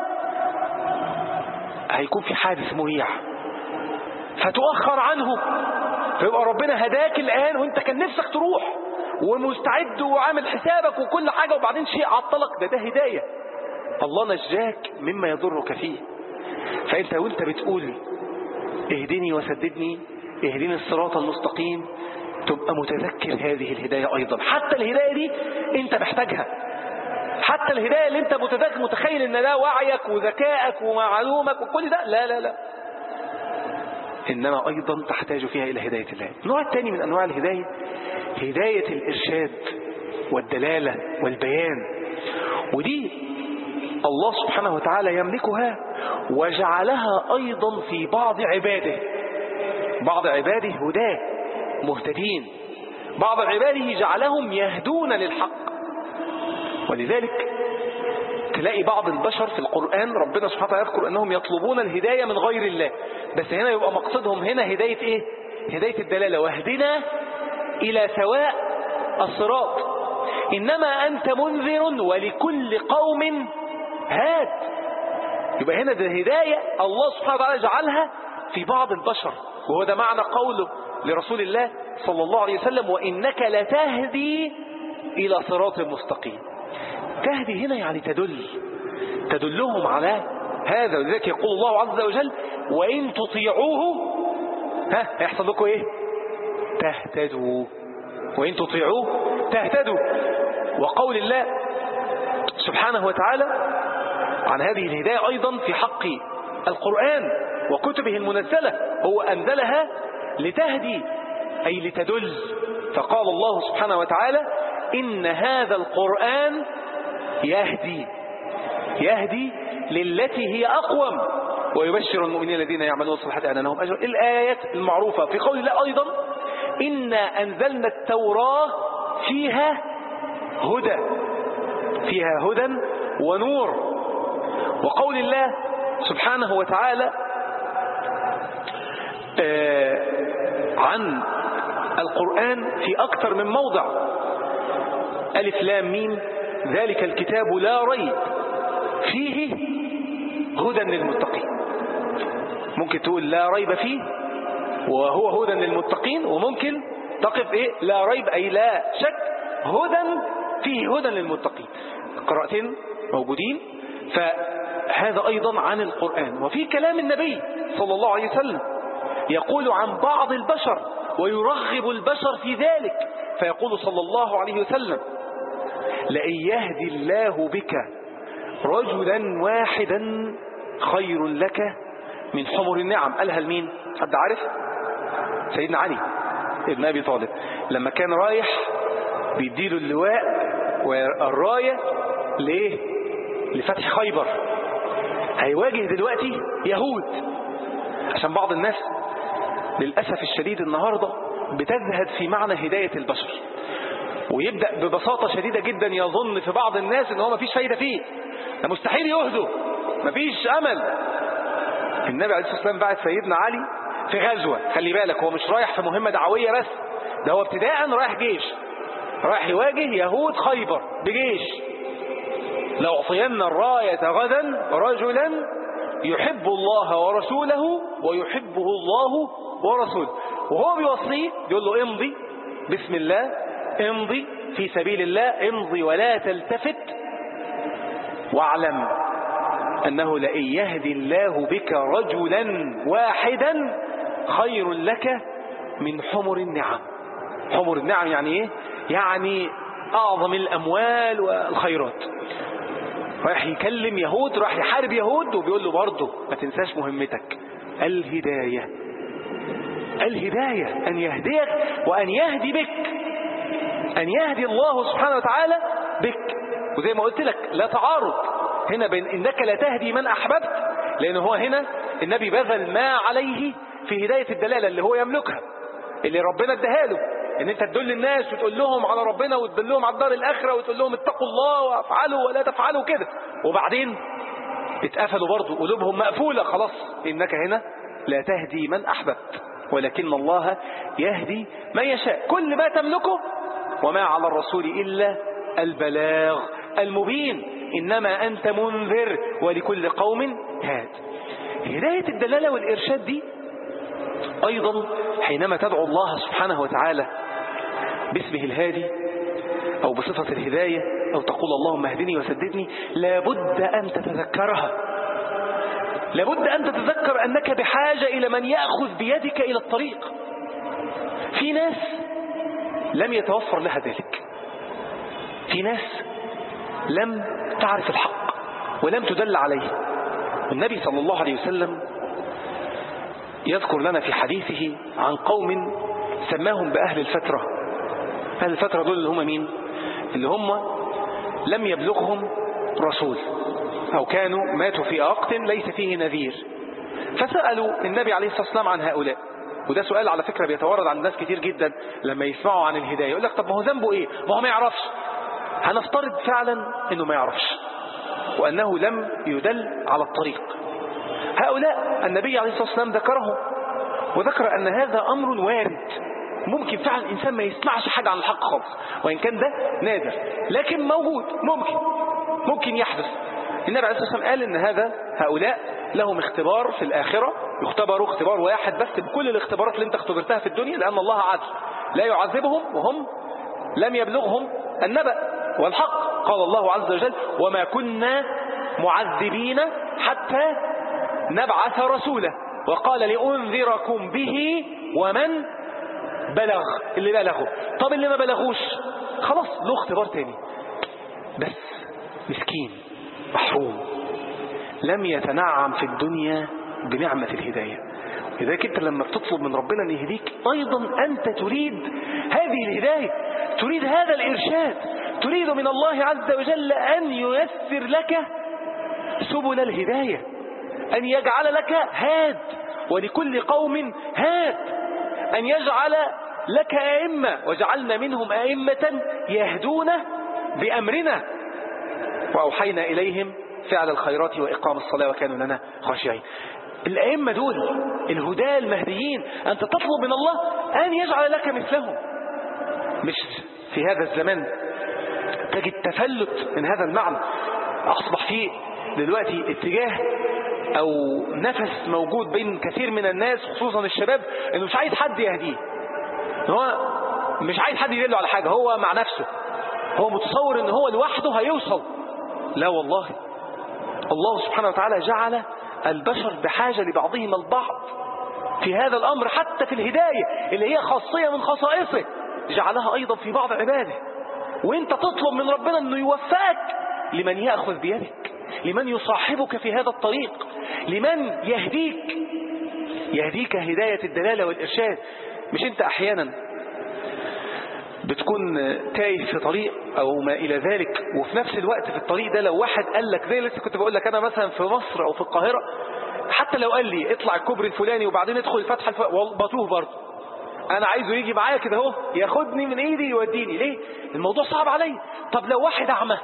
هيكون في حادث مريع فتؤخر عنه فيبقى ربنا هداك الآن وانت كان نفسك تروح ومستعد وعامل حسابك وكل حاجة وبعدين شيء عطلك ده ده هداية الله نجاك مما يضرك فيه فانت وانت بتقول اهدني وسددني اهدني الصراط المستقيم تبقى متذكر هذه الهداية ايضا حتى الهداية دي انت محتاجها حتى الهداية اللي انت متذكر متخيل ان ده وعيك وذكائك ومعلومك وكل ده لا لا لا إنما أيضا تحتاج فيها إلى هداية الله النوع الثاني من أنواع الهداية هداية الإرشاد والدلالة والبيان ودي الله سبحانه وتعالى يملكها وجعلها أيضا في بعض عباده بعض عباده هداه مهتدين بعض عباده جعلهم يهدون للحق ولذلك تلاقي بعض البشر في القرآن ربنا سبحانه وتعالى يذكر أنهم يطلبون الهداية من غير الله بس هنا يبقى مقصدهم هنا هداية إيه هداية الدلالة واهدنا إلى سواء الصراط إنما أنت منذر ولكل قوم هاد يبقى هنا ده هداية الله سبحانه وتعالى جعلها في بعض البشر وهو ده معنى قوله لرسول الله صلى الله عليه وسلم وإنك لتهدي إلى صراط مستقيم تهدي هنا يعني تدل تدلهم على هذا ولذلك يقول الله عز وجل وإن تطيعوه ها هيحصل لكم إيه تهتدوا وإن تطيعوه تهتدوا وقول الله سبحانه وتعالى عن هذه الهداية أيضا في حق القرآن وكتبه المنزلة هو أنزلها لتهدي أي لتدل فقال الله سبحانه وتعالى إن هذا القرآن يهدي يهدي للتي هي أقوم ويبشر المؤمنين الذين يعملون الصالحات أن لهم أجر الآيات المعروفة في قول الله أيضا إنا أنزلنا التوراة فيها هدى فيها هدى ونور وقول الله سبحانه وتعالى عن القرآن في أكثر من موضع ألف لام ميم ذلك الكتاب لا ريب فيه هدى للمتقين ممكن تقول لا ريب فيه وهو هدى للمتقين وممكن تقف ايه لا ريب اي لا شك هدى فيه هدى للمتقين قراءتين موجودين فهذا ايضا عن القرآن وفي كلام النبي صلى الله عليه وسلم يقول عن بعض البشر ويرغب البشر في ذلك فيقول صلى الله عليه وسلم لئن يهدي الله بك رجلا واحدا خير لك من حمر النعم قالها لمين حد عارف سيدنا علي ابن أبي طالب لما كان رايح بيديله اللواء والراية ليه لفتح خيبر هيواجه دلوقتي يهود عشان بعض الناس للأسف الشديد النهاردة بتزهد في معنى هداية البشر ويبدأ ببساطة شديدة جدا يظن في بعض الناس ان هو مفيش فايدة فيه ده مستحيل يهدوا مفيش أمل النبي عليه الصلاة والسلام بعت سيدنا علي في غزوة خلي بالك هو مش رايح في مهمة دعوية بس ده هو ابتداء رايح جيش رايح يواجه يهود خيبر بجيش لأعطين الراية غدا رجلا يحب الله ورسوله ويحبه الله ورسوله وهو بيوصيه بيقول له امضي بسم الله امضي في سبيل الله امضي ولا تلتفت واعلم أنه لئن يهدي الله بك رجلا واحدا خير لك من حمر النعم حمر النعم يعني ايه يعني أعظم الأموال والخيرات رايح يكلم يهود راح يحارب يهود وبيقول له برضه ما تنساش مهمتك الهداية الهداية أن يهديك وأن يهدي بك أن يهدي الله سبحانه وتعالى بك وزي ما قلت لك لا تعارض هنا بين إنك لا تهدي من أحببت لأن هو هنا النبي بذل ما عليه في هداية الدلالة اللي هو يملكها اللي ربنا اداها له ان انت تدل الناس وتقول لهم على ربنا وتدلهم على الدار الاخره وتقول لهم اتقوا الله وافعلوا ولا تفعلوا كده وبعدين اتقفلوا برضه قلوبهم مقفوله خلاص انك هنا لا تهدي من احببت ولكن الله يهدي من يشاء كل ما تملكه وما على الرسول الا البلاغ المبين انما انت منذر ولكل قوم هاد هدايه الدلاله والارشاد دي أيضا حينما تدعو الله سبحانه وتعالى باسمه الهادي أو بصفة الهداية أو تقول اللهم اهدني وسددني لابد أن تتذكرها لابد أن تتذكر أنك بحاجة إلى من يأخذ بيدك إلى الطريق في ناس لم يتوفر لها ذلك في ناس لم تعرف الحق ولم تدل عليه النبي صلى الله عليه وسلم يذكر لنا في حديثه عن قوم سماهم بأهل الفترة أهل الفترة دول اللي هم مين اللي هم لم يبلغهم رسول أو كانوا ماتوا في وقت ليس فيه نذير فسألوا النبي عليه الصلاة والسلام عن هؤلاء وده سؤال على فكرة بيتورد عن الناس كتير جدا لما يسمعوا عن الهداية يقول لك طب ما هو ذنبه ايه ما هو ما يعرفش هنفترض فعلا انه ما يعرفش وانه لم يدل على الطريق هؤلاء النبي عليه الصلاة والسلام ذكرهم وذكر أن هذا أمر وارد ممكن فعلا الإنسان ما يسمعش حاجة عن الحق خالص وإن كان ده نادر لكن موجود ممكن ممكن يحدث النبي عليه الصلاة والسلام قال إن هذا هؤلاء لهم اختبار في الآخرة يختبروا اختبار واحد بس بكل الاختبارات اللي انت اختبرتها في الدنيا لأن الله عدل لا يعذبهم وهم لم يبلغهم النبأ والحق قال الله عز وجل وما كنا معذبين حتى نبعث رسوله وقال لأنذركم به ومن بلغ اللي بلغه طب اللي ما بلغوش خلاص له اختبار تاني بس مسكين محروم لم يتنعم في الدنيا بنعمة الهداية لذلك انت لما بتطلب من ربنا ان يهديك ايضا انت تريد هذه الهداية تريد هذا الارشاد تريد من الله عز وجل ان ييسر لك سبل الهداية أن يجعل لك هاد ولكل قوم هاد أن يجعل لك أئمة وجعلنا منهم أئمة يهدون بأمرنا وأوحينا إليهم فعل الخيرات وإقام الصلاة وكانوا لنا خاشعين الأئمة دول الهداة المهديين أنت تطلب من الله أن يجعل لك مثلهم مش في هذا الزمان تجد تفلت من هذا المعنى أصبح فيه دلوقتي اتجاه أو نفس موجود بين كثير من الناس خصوصا الشباب إنه مش عايز حد يهديه هو مش عايز حد يدله على حاجة هو مع نفسه هو متصور إن هو لوحده هيوصل لا والله الله سبحانه وتعالى جعل البشر بحاجة لبعضهم البعض في هذا الأمر حتى في الهداية اللي هي خاصية من خصائصه جعلها أيضا في بعض عباده وانت تطلب من ربنا أنه يوفقك لمن يأخذ بيدك لمن يصاحبك في هذا الطريق لمن يهديك يهديك هداية الدلالة والإرشاد مش انت أحيانا بتكون تايه في طريق أو ما إلى ذلك وفي نفس الوقت في الطريق ده لو واحد قال لك زي لسه كنت بقول لك أنا مثلا في مصر أو في القاهرة حتى لو قال لي اطلع الكوبري الفلاني وبعدين ادخل الفتحة الفلانية بتوه برضه انا عايزه يجي معايا كده اهو ياخدني من ايدي يوديني ليه الموضوع صعب عليا طب لو واحد اعمى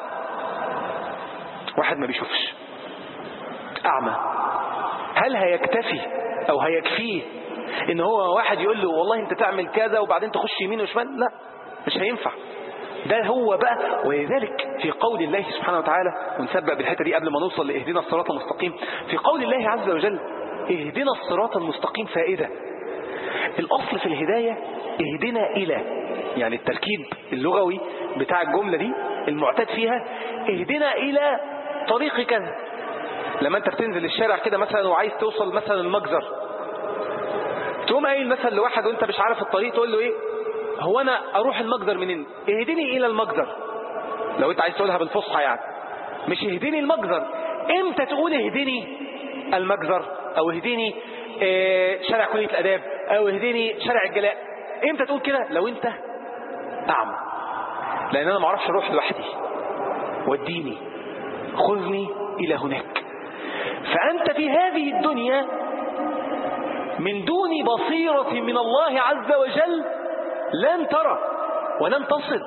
واحد ما بيشوفش اعمى هل هيكتفي او هيكفيه ان هو واحد يقول له والله انت تعمل كذا وبعدين تخش يمين وشمال لا مش هينفع ده هو بقى ولذلك في قول الله سبحانه وتعالى ونسبق بالحته دي قبل ما نوصل لاهدنا الصراط المستقيم في قول الله عز وجل اهدنا الصراط المستقيم فائده الأصل في الهداية اهدنا إلى يعني التركيب اللغوي بتاع الجملة دي المعتاد فيها اهدنا إلى طريق كذا لما انت بتنزل الشارع كده مثلا وعايز توصل مثلا المجزر تقوم قايل مثلا لواحد وانت مش عارف الطريق تقول له ايه هو انا اروح المجزر منين اهدني الى المجزر لو انت عايز تقولها بالفصحى يعني مش اهدني المجزر امتى تقول اهدني المجزر او اهدني اه شارع كلية الاداب او اهدني شارع الجلاء امتى تقول كده لو انت اعمى لان انا ما اعرفش اروح لوحدي وديني خذني الى هناك فانت في هذه الدنيا من دون بصيرة من الله عز وجل لن ترى ولن تصل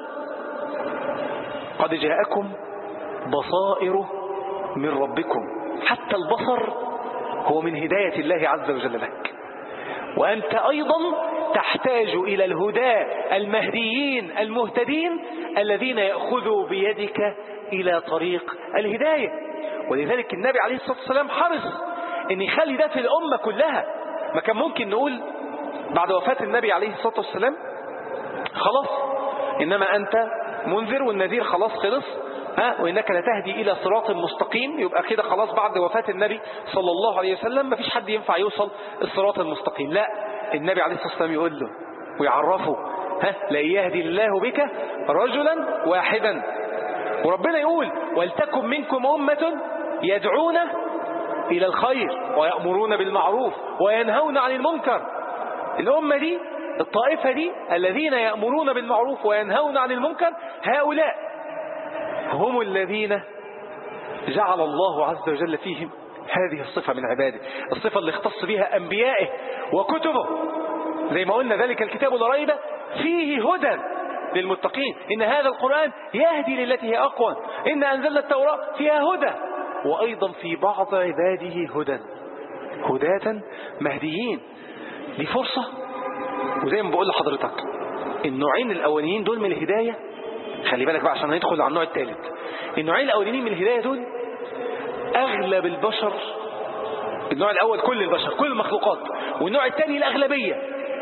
قد جاءكم بصائر من ربكم حتى البصر هو من هداية الله عز وجل لك وأنت أيضا تحتاج إلى الهداة المهديين المهتدين الذين يأخذوا بيدك إلى طريق الهداية ولذلك النبي عليه الصلاة والسلام حرص أن يخلي ده في الأمة كلها ما كان ممكن نقول بعد وفاة النبي عليه الصلاة والسلام خلاص إنما أنت منذر والنذير خلاص خلص ها وإنك لتهدي إلى صراط مستقيم يبقى كده خلاص بعد وفاة النبي صلى الله عليه وسلم ما فيش حد ينفع يوصل الصراط المستقيم لا النبي عليه الصلاة والسلام يقول له ويعرفه ها لا يهدي الله بك رجلا واحدا وربنا يقول ولتكن منكم أمة يدعون إلى الخير ويأمرون بالمعروف وينهون عن المنكر الأمة دي الطائفة دي الذين يأمرون بالمعروف وينهون عن المنكر هؤلاء هم الذين جعل الله عز وجل فيهم هذه الصفة من عباده الصفة اللي اختص بها أنبيائه وكتبه زي ما قلنا ذلك الكتاب لا ريب فيه هدى للمتقين إن هذا القرآن يهدي للتي هي أقوى إن أنزلنا التوراة فيها هدى وأيضا في بعض عباده هدى هداة مهديين دي فرصة وزي ما بقول لحضرتك النوعين الأولين دول من الهداية خلي بالك بقى عشان ندخل على النوع الثالث النوعين الأولين من الهداية دول أغلب البشر النوع الأول كل البشر كل المخلوقات والنوع الثاني الأغلبية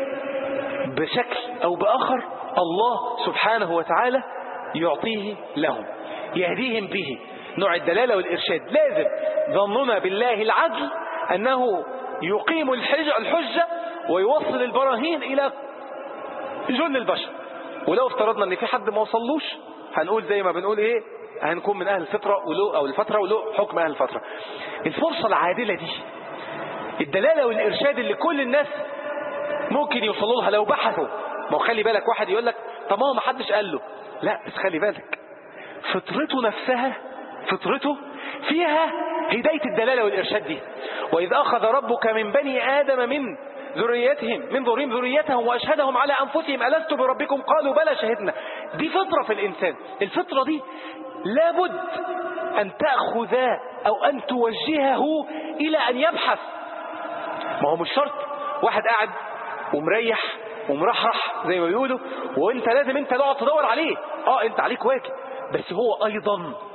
بشكل أو بآخر الله سبحانه وتعالى يعطيه لهم يهديهم به نوع الدلالة والإرشاد لازم ظننا بالله العدل أنه يقيم الحجة, الحجة ويوصل البراهين إلى جل البشر ولو افترضنا ان في حد ما وصلوش هنقول زي ما بنقول ايه هنكون من اهل الفطرة ولو او الفترة ولو حكم اهل الفترة الفرصة العادلة دي الدلالة والارشاد اللي كل الناس ممكن يوصلوا لها لو بحثوا ما هو خلي بالك واحد يقول لك طب ما هو ما حدش قال له لا بس خلي بالك فطرته نفسها فطرته فيها هداية الدلالة والإرشاد دي وإذ أخذ ربك من بني آدم من ذريتهم من ذريهم ذريتهم وأشهدهم على أنفسهم ألست بربكم قالوا بلى شهدنا دي فطرة في الإنسان الفطرة دي لابد أن تأخذ أو أن توجهه إلى أن يبحث ما هو مش شرط واحد قاعد ومريح ومرحرح زي ما بيقولوا وانت لازم انت تقعد تدور عليه اه انت عليك واجب بس هو ايضا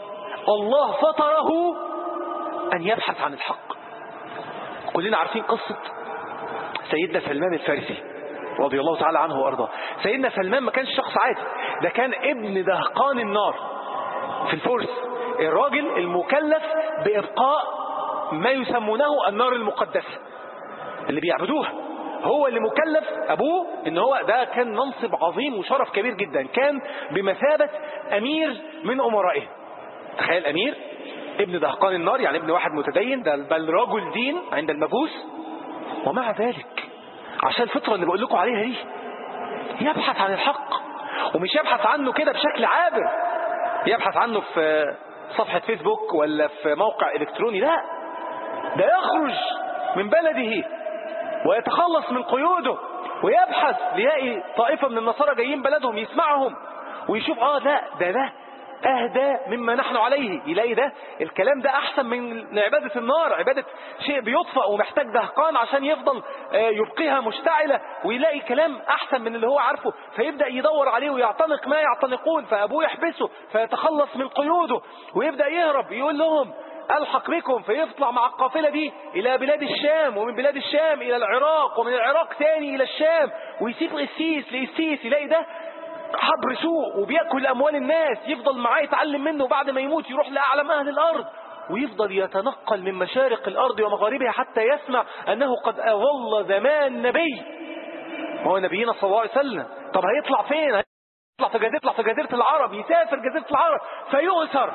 الله فطره أن يبحث عن الحق كلنا عارفين قصة سيدنا سلمان الفارسي رضي الله تعالى عنه وأرضاه سيدنا سلمان ما كانش شخص عادي ده كان ابن دهقان النار في الفرس الراجل المكلف بإبقاء ما يسمونه النار المقدسة اللي بيعبدوها هو اللي مكلف أبوه إن هو ده كان منصب عظيم وشرف كبير جدا كان بمثابة أمير من أمرائه تخيل أمير ابن دهقان النار يعني ابن واحد متدين ده بل رجل دين عند المجوس ومع ذلك عشان الفطرة اللي بقول لكم عليها دي يبحث عن الحق ومش يبحث عنه كده بشكل عابر يبحث عنه في صفحة فيسبوك ولا في موقع إلكتروني لا ده يخرج من بلده ويتخلص من قيوده ويبحث ليلاقي طائفة من النصارى جايين بلدهم يسمعهم ويشوف اه لا ده ده أهدى مما نحن عليه يلاقي ده الكلام ده أحسن من عبادة النار عبادة شيء بيطفأ ومحتاج دهقان عشان يفضل يبقيها مشتعلة ويلاقي كلام أحسن من اللي هو عارفه فيبدأ يدور عليه ويعتنق ما يعتنقون فأبوه يحبسه فيتخلص من قيوده ويبدأ يهرب يقول لهم ألحق بكم فيطلع مع القافلة دي إلى بلاد الشام ومن بلاد الشام إلى العراق ومن العراق تاني إلى الشام ويسيب قسيس لقسيس يلاقي ده حبر سوء وبيأكل أموال الناس يفضل معاه يتعلم منه بعد ما يموت يروح لأعلم أهل الأرض ويفضل يتنقل من مشارق الأرض ومغاربها حتى يسمع أنه قد أظل زمان نبي هو نبينا صلى الله عليه وسلم طب هيطلع فين هيطلع في جزيرة, يطلع في جزيرة العرب يسافر جزيرة العرب فيؤسر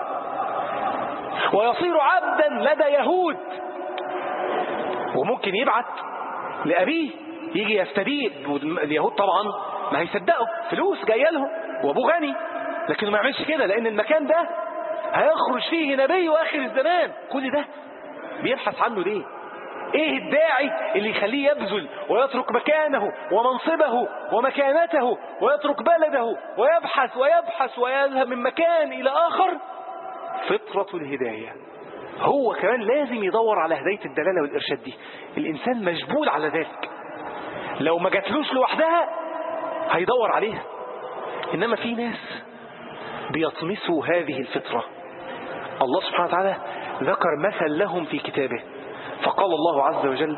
ويصير عبدا لدى يهود وممكن يبعت لأبيه يجي يستديد اليهود طبعا ما هيصدقوا فلوس جايه لهم وابوه غني لكنه ما يعملش كده لان المكان ده هيخرج فيه نبي واخر الزمان كل ده بيبحث عنه ليه ايه الداعي اللي يخليه يبذل ويترك مكانه ومنصبه ومكانته ويترك بلده ويبحث ويبحث ويذهب من مكان الى اخر فطرة الهداية هو كمان لازم يدور على هداية الدلالة والإرشاد دي الإنسان مجبول على ذلك لو ما جاتلوش لوحدها هيدور عليها إنما في ناس بيطمسوا هذه الفطرة الله سبحانه وتعالى ذكر مثل لهم في كتابه فقال الله عز وجل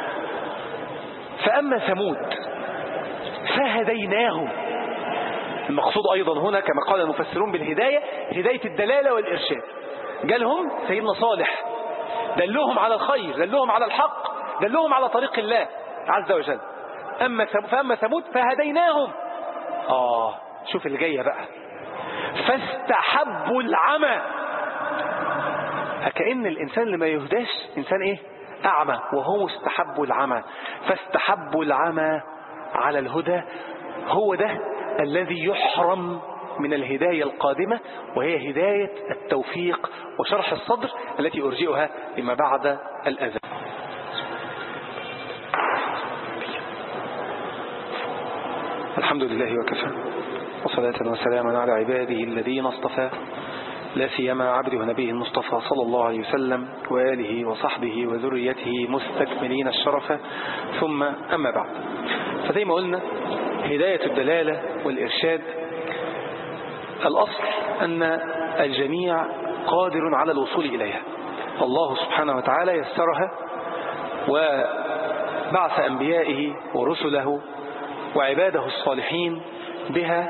فأما ثمود فهديناهم المقصود أيضا هنا كما قال المفسرون بالهداية هداية الدلالة والإرشاد جالهم سيدنا صالح دلهم على الخير دلهم على الحق دلهم على طريق الله عز وجل أما فأما ثمود فهديناهم آه شوف اللي جاية بقى فاستحبوا العمى كأن الإنسان اللي ما يهداش إنسان إيه أعمى وهو استحبوا العمى فاستحبوا العمى على الهدى هو ده الذي يحرم من الهداية القادمة وهي هداية التوفيق وشرح الصدر التي أرجئها لما بعد الأذى الحمد لله وكفى وصلاة وسلاما على عباده الذين اصطفى لا سيما عبده ونبيه المصطفى صلى الله عليه وسلم وآله وصحبه وذريته مستكملين الشرف ثم أما بعد فزي ما قلنا هداية الدلالة والإرشاد الأصل أن الجميع قادر على الوصول إليها الله سبحانه وتعالى يسرها وبعث أنبيائه ورسله وعباده الصالحين بها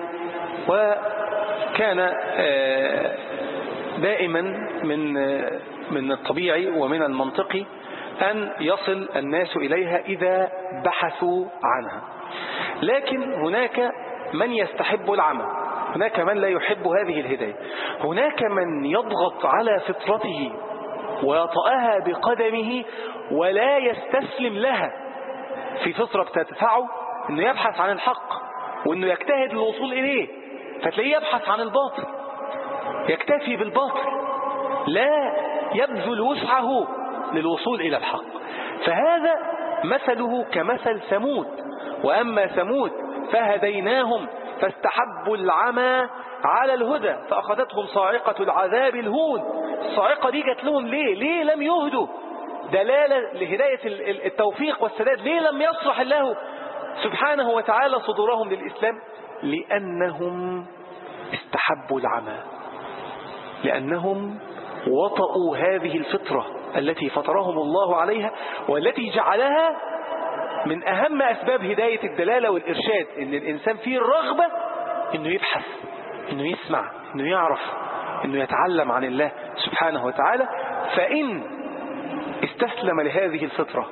وكان دائما من من الطبيعي ومن المنطقي أن يصل الناس إليها إذا بحثوا عنها لكن هناك من يستحب العمل هناك من لا يحب هذه الهداية هناك من يضغط على فطرته ويطأها بقدمه ولا يستسلم لها في فطرة بتدفعه انه يبحث عن الحق وانه يجتهد للوصول اليه فتلاقيه يبحث عن الباطل يكتفي بالباطل لا يبذل وسعه للوصول الى الحق فهذا مثله كمثل ثمود واما ثمود فهديناهم فاستحبوا العمى على الهدى فأخذتهم صاعقة العذاب الهون الصاعقة دي جات لهم ليه ليه لم يهدوا دلالة لهداية التوفيق والسداد ليه لم يصلح الله سبحانه وتعالى صدورهم للإسلام لأنهم استحبوا العمى لأنهم وطئوا هذه الفطرة التي فطرهم الله عليها والتي جعلها من أهم أسباب هداية الدلالة والإرشاد إن الإنسان فيه الرغبة إنه يبحث إنه يسمع إنه يعرف إنه يتعلم عن الله سبحانه وتعالى فإن استسلم لهذه الفطرة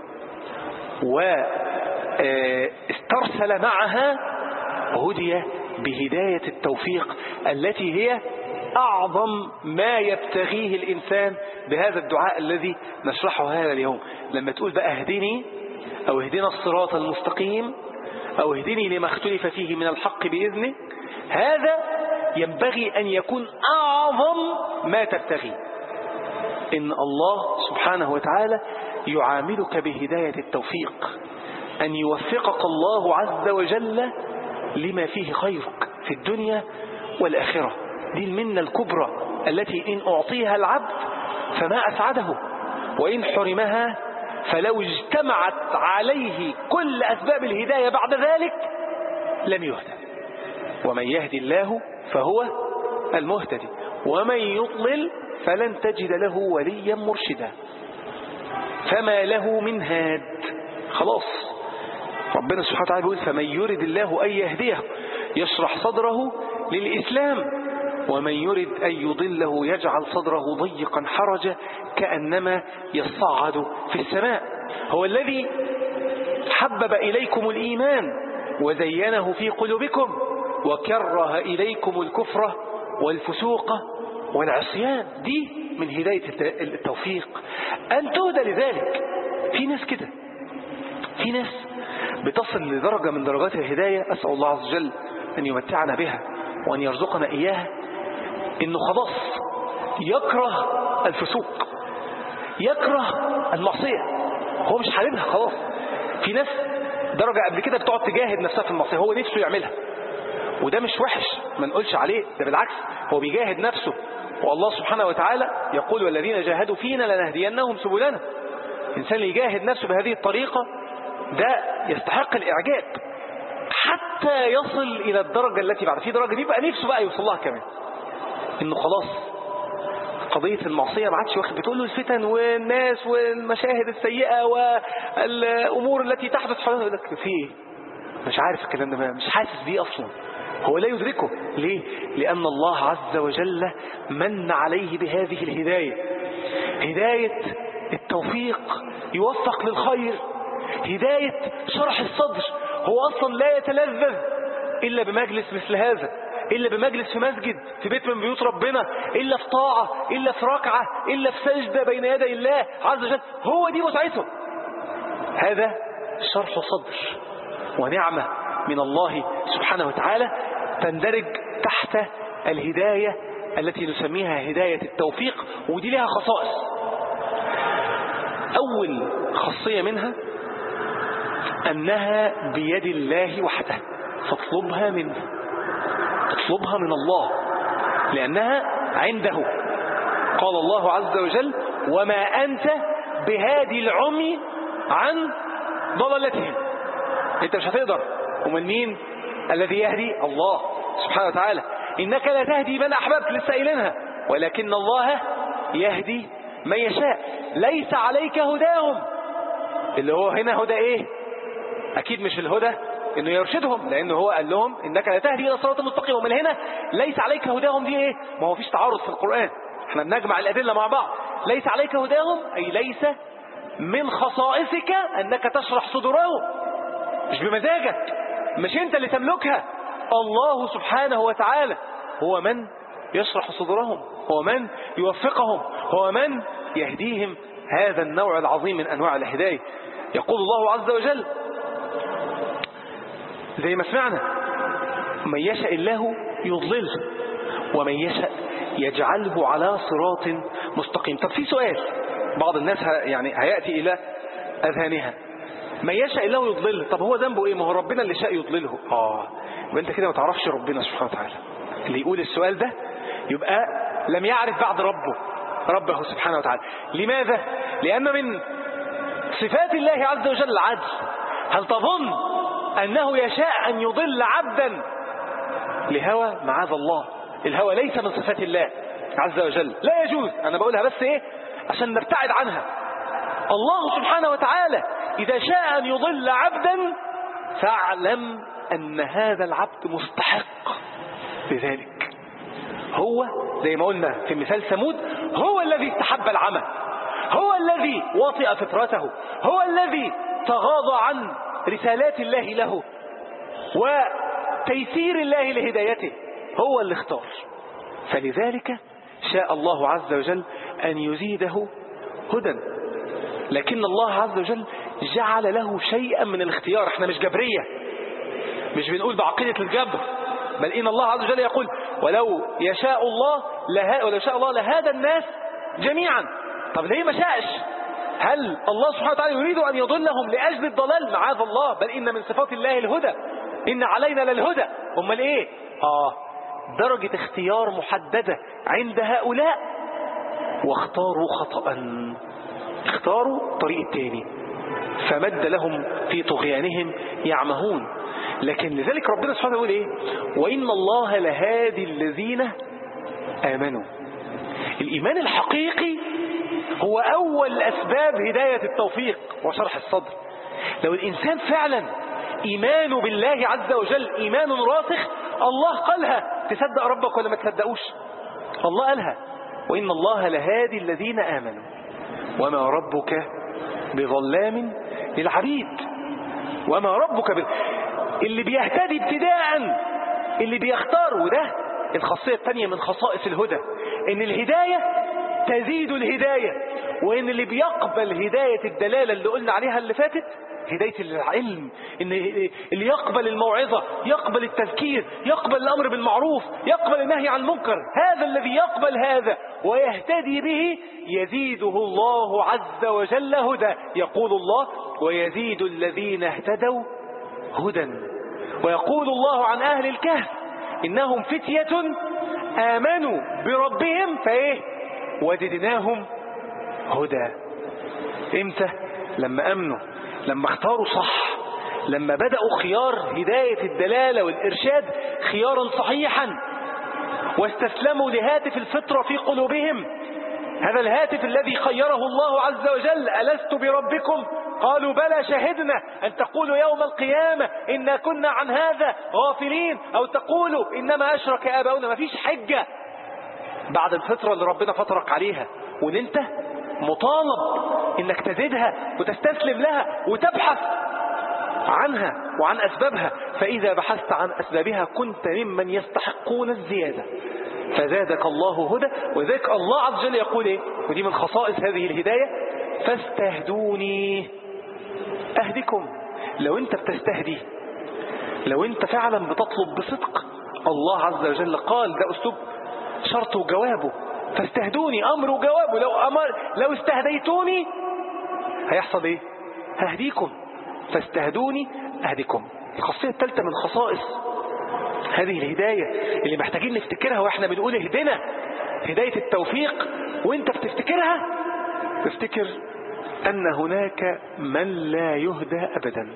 واسترسل معها هدي بهداية التوفيق التي هي أعظم ما يبتغيه الإنسان بهذا الدعاء الذي نشرحه هذا اليوم لما تقول بقى اهدني أو اهدنا الصراط المستقيم أو اهدني لما اختلف فيه من الحق بإذنه هذا ينبغي أن يكون أعظم ما تبتغي إن الله سبحانه وتعالى يعاملك بهداية التوفيق أن يوفقك الله عز وجل لما فيه خيرك في الدنيا والآخرة دي المنة الكبرى التي إن أعطيها العبد فما أسعده وإن حرمها فلو اجتمعت عليه كل أسباب الهداية بعد ذلك لم يهدى ومن يهدي الله فهو المهتدي ومن يضلل فلن تجد له وليا مرشدا فما له من هاد خلاص ربنا سبحانه وتعالى يقول فمن يرد الله أن يهديه يشرح صدره للإسلام ومن يرد أن يضله يجعل صدره ضيقا حرجا كأنما يصعد في السماء هو الذي حبب إليكم الإيمان وزينه في قلوبكم وكره إليكم الكفر والفسوق والعصيان دي من هداية التوفيق أن تهدى لذلك في ناس كده في ناس بتصل لدرجة من درجات الهداية أسأل الله عز وجل أن يمتعنا بها وأن يرزقنا إياها إنه خلاص يكره الفسوق يكره المعصية هو مش حالبها خلاص في ناس درجة قبل كده بتقعد تجاهد نفسها في المعصية هو نفسه يعملها وده مش وحش ما نقولش عليه ده بالعكس هو بيجاهد نفسه والله سبحانه وتعالى يقول والذين جاهدوا فينا لنهدينهم سبلنا الإنسان اللي يجاهد نفسه بهذه الطريقة ده يستحق الإعجاب حتى يصل إلى الدرجة التي بعد في درجة دي بقى نفسه بقى يوصل لها كمان إنه خلاص قضية المعصية ما عادش واخد بتقول له الفتن والناس والمشاهد السيئة والأمور التي تحدث حواليه يقول لك في ايه مش عارف الكلام ده مش حاسس بيه أصلا هو لا يدركه ليه لأن الله عز وجل من عليه بهذه الهداية هداية التوفيق يوفق للخير هداية شرح الصدر هو أصلا لا يتلذذ إلا بمجلس مثل هذا إلا بمجلس في مسجد في بيت من بيوت ربنا إلا في طاعة إلا في ركعة إلا في سجدة بين يدي الله عز وجل هو دي متعته هذا شرح صدر ونعمة من الله سبحانه وتعالى تندرج تحت الهداية التي نسميها هداية التوفيق ودي لها خصائص أول خاصية منها أنها بيد الله وحده فاطلبها منه اطلبها من الله لأنها عنده قال الله عز وجل وما أنت بهادي العمي عن ضلالتهم انت مش هتقدر ومن مين الذي يهدي الله سبحانه وتعالى إنك لا تهدي من أحببت لسه قايلينها ولكن الله يهدي من يشاء ليس عليك هداهم اللي هو هنا هدى ايه اكيد مش الهدى انه يرشدهم لانه هو قال لهم انك لا تهدي الى الصراط المستقيم ومن هنا ليس عليك هداهم دي ايه ما هو فيش تعارض في القرآن احنا بنجمع الادلة مع بعض ليس عليك هداهم اي ليس من خصائصك انك تشرح صدورهم مش بمزاجك مش انت اللي تملكها الله سبحانه وتعالى هو من يشرح صدورهم هو من يوفقهم هو من يهديهم هذا النوع العظيم من أنواع الهداية يقول الله عز وجل زي ما سمعنا من يشاء الله يضلله ومن يشاء يجعله على صراط مستقيم طب في سؤال بعض الناس يعني هيأتي إلى أذهانها من يشاء الله يضلله طب هو ذنبه إيه ما هو ربنا اللي شاء يضلله آه يبقى أنت كده ما تعرفش ربنا سبحانه وتعالى اللي يقول السؤال ده يبقى لم يعرف بعد ربه ربه سبحانه وتعالى لماذا؟ لأن من صفات الله عز وجل العدل هل تظن أنه يشاء أن يضل عبدا لهوى معاذ الله الهوى ليس من صفات الله عز وجل لا يجوز أنا بقولها بس إيه عشان نبتعد عنها الله سبحانه وتعالى إذا شاء أن يضل عبدا فاعلم أن هذا العبد مستحق لذلك هو زي ما قلنا في مثال ثمود هو الذي استحب العمى هو الذي وطئ فطرته هو الذي تغاضى عن رسالات الله له وتيسير الله لهدايته هو اللي اختار فلذلك شاء الله عز وجل أن يزيده هدى لكن الله عز وجل جعل له شيئا من الاختيار احنا مش جبرية مش بنقول بعقيدة الجبر بل إن الله عز وجل يقول ولو يشاء الله لها ولو شاء الله لهذا الناس جميعا طب ليه ما شاءش هل الله سبحانه وتعالى يريد أن يضلهم لأجل الضلال معاذ الله بل إن من صفات الله الهدى إن علينا للهدى أمال إيه آه درجة اختيار محددة عند هؤلاء واختاروا خطأ اختاروا طريق تاني فمد لهم في طغيانهم يعمهون لكن لذلك ربنا سبحانه يقول ايه وإن الله لهادي الذين آمنوا الإيمان الحقيقي هو أول أسباب هداية التوفيق وشرح الصدر لو الإنسان فعلا إيمانه بالله عز وجل إيمان راسخ الله قالها تصدق ربك ولا ما تصدقوش الله قالها وإن الله لهادي الذين آمنوا وما ربك بظلام للعبيد وما ربك ب... اللي بيهتدي ابتداء اللي بيختار وده الخاصية الثانية من خصائص الهدى ان الهداية تزيد الهداية وان اللي بيقبل هداية الدلالة اللي قلنا عليها اللي فاتت هداية العلم إن اللي يقبل الموعظة يقبل التذكير يقبل الأمر بالمعروف يقبل النهي عن المنكر هذا الذي يقبل هذا ويهتدي به يزيده الله عز وجل هدى يقول الله ويزيد الذين اهتدوا هدى ويقول الله عن أهل الكهف إنهم فتية آمنوا بربهم فإيه وزدناهم هدى امتى لما أمنوا لما اختاروا صح لما بدأوا خيار هداية الدلالة والإرشاد خيارا صحيحا واستسلموا لهاتف الفطرة في قلوبهم هذا الهاتف الذي خيره الله عز وجل ألست بربكم قالوا بلى شهدنا أن تقولوا يوم القيامة إنا كنا عن هذا غافلين أو تقولوا إنما أشرك آباؤنا ما فيش حجة بعد الفطرة اللي ربنا فطرك عليها وان انت مطالب انك تزيدها وتستسلم لها وتبحث عنها وعن أسبابها فإذا بحثت عن أسبابها كنت ممن يستحقون الزيادة فزادك الله هدى وذلك الله عز وجل يقول إيه ودي من خصائص هذه الهداية فاستهدوني أهدكم لو أنت بتستهدي لو أنت فعلا بتطلب بصدق الله عز وجل قال ده أسلوب شرط وجوابه فاستهدوني أمر وجوابه لو, أمر لو استهديتوني هيحصل إيه ههديكم فاستهدوني أهدكم الخاصية الثالثة من خصائص هذه الهداية اللي محتاجين نفتكرها واحنا بنقول اهدنا هداية التوفيق وانت بتفتكرها تفتكر أن هناك من لا يهدى أبدا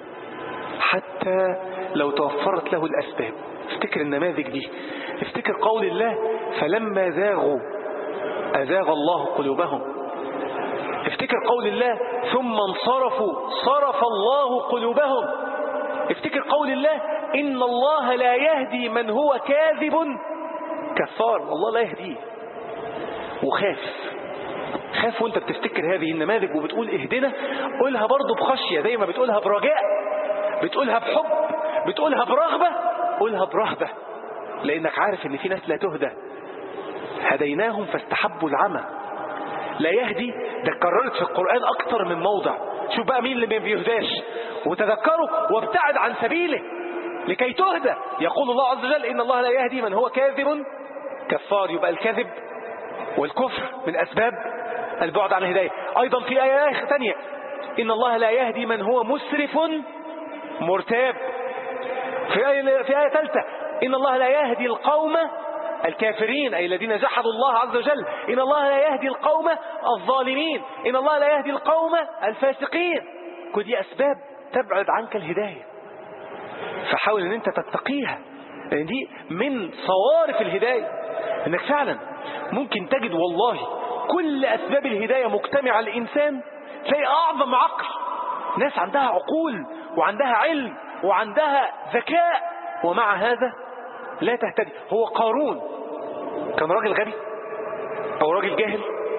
حتى لو توفرت له الأسباب افتكر النماذج دي افتكر قول الله فلما زاغوا أزاغ الله قلوبهم افتكر قول الله ثم انصرفوا صرف الله قلوبهم افتكر قول الله إن الله لا يهدي من هو كاذب كفار الله لا يهديه وخاف خاف وانت بتفتكر هذه النماذج وبتقول اهدنا قولها برضو بخشية زي ما بتقولها برجاء بتقولها بحب بتقولها برغبة قولها برهبة لانك عارف ان في ناس لا تهدى هديناهم فاستحبوا العمى لا يهدي ده اتكررت في القرآن أكتر من موضع شوف بقى مين اللي ما بيهداش وتذكروا وابتعد عن سبيله لكي تهدى يقول الله عز وجل إن الله لا يهدي من هو كاذب كفار يبقى الكذب والكفر من أسباب البعد عن الهداية أيضا في آية ثانية إن الله لا يهدي من هو مسرف مرتاب في آية, في آية ثالثة إن الله لا يهدي القوم الكافرين أي الذين جحدوا الله عز وجل إن الله لا يهدي القوم الظالمين إن الله لا يهدي القوم الفاسقين كل دي أسباب تبعد عنك الهداية فحاول أن أنت تتقيها لأن دي من صوارف الهداية انك فعلا ممكن تجد والله كل اسباب الهداية مجتمعة الانسان تلاقي اعظم عقل ناس عندها عقول وعندها علم وعندها ذكاء ومع هذا لا تهتدي هو قارون كان راجل غبي او راجل جاهل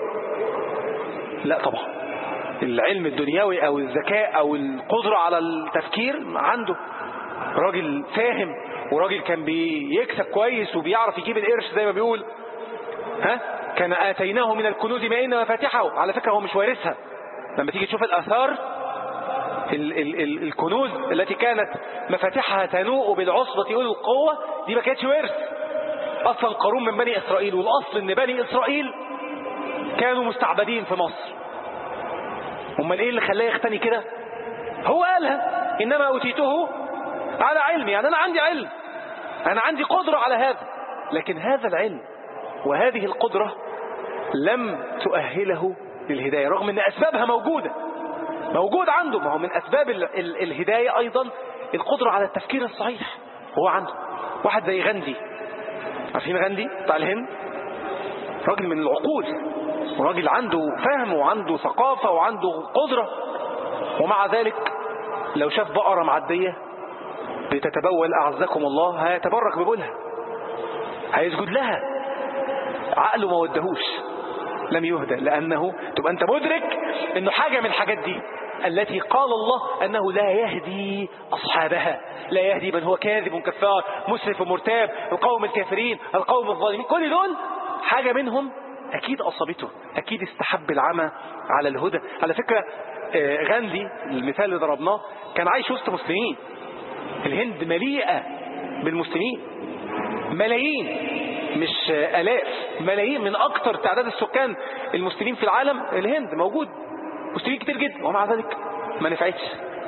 لا طبعا العلم الدنيوي او الذكاء او القدرة على التفكير عنده راجل فاهم وراجل كان بيكسب كويس وبيعرف يجيب القرش زي ما بيقول ها كان آتيناه من الكنوز ما إن مفاتحه على فكرة هو مش وارثها لما تيجي تشوف الآثار ال ال ال الكنوز التي كانت مفاتيحها تنوء بالعصبة أولي القوة دي ما كانتش ورث أصلا قارون من بني إسرائيل والأصل أن بني إسرائيل كانوا مستعبدين في مصر امال ايه اللي خلاه يختني كده هو قالها انما اوتيته على علم يعني انا عندي علم انا عندي قدرة على هذا لكن هذا العلم وهذه القدرة لم تؤهله للهداية رغم ان اسبابها موجودة موجود عنده ما هو من اسباب ال ال الهداية ايضا القدرة على التفكير الصحيح هو عنده واحد زي غندي عارفين غندي بتاع الهند راجل من العقول وراجل عنده فهم وعنده ثقافة وعنده قدرة ومع ذلك لو شاف بقرة معدية بتتبول أعزكم الله هيتبرك ببولها هيسجد لها عقله ما ودهوش لم يهدى لأنه تبقى أنت مدرك أنه حاجة من الحاجات دي التي قال الله أنه لا يهدي أصحابها لا يهدي من هو كاذب كفار مسرف ومرتاب القوم الكافرين القوم الظالمين كل دول حاجة منهم أكيد أصابته أكيد استحب العمى على الهدى على فكرة غاندي المثال اللي ضربناه كان عايش وسط مسلمين الهند مليئة بالمسلمين ملايين مش آلاف ملايين من أكثر تعداد السكان المسلمين في العالم الهند موجود مسلمين كتير جدا ومع ذلك ما نفعتش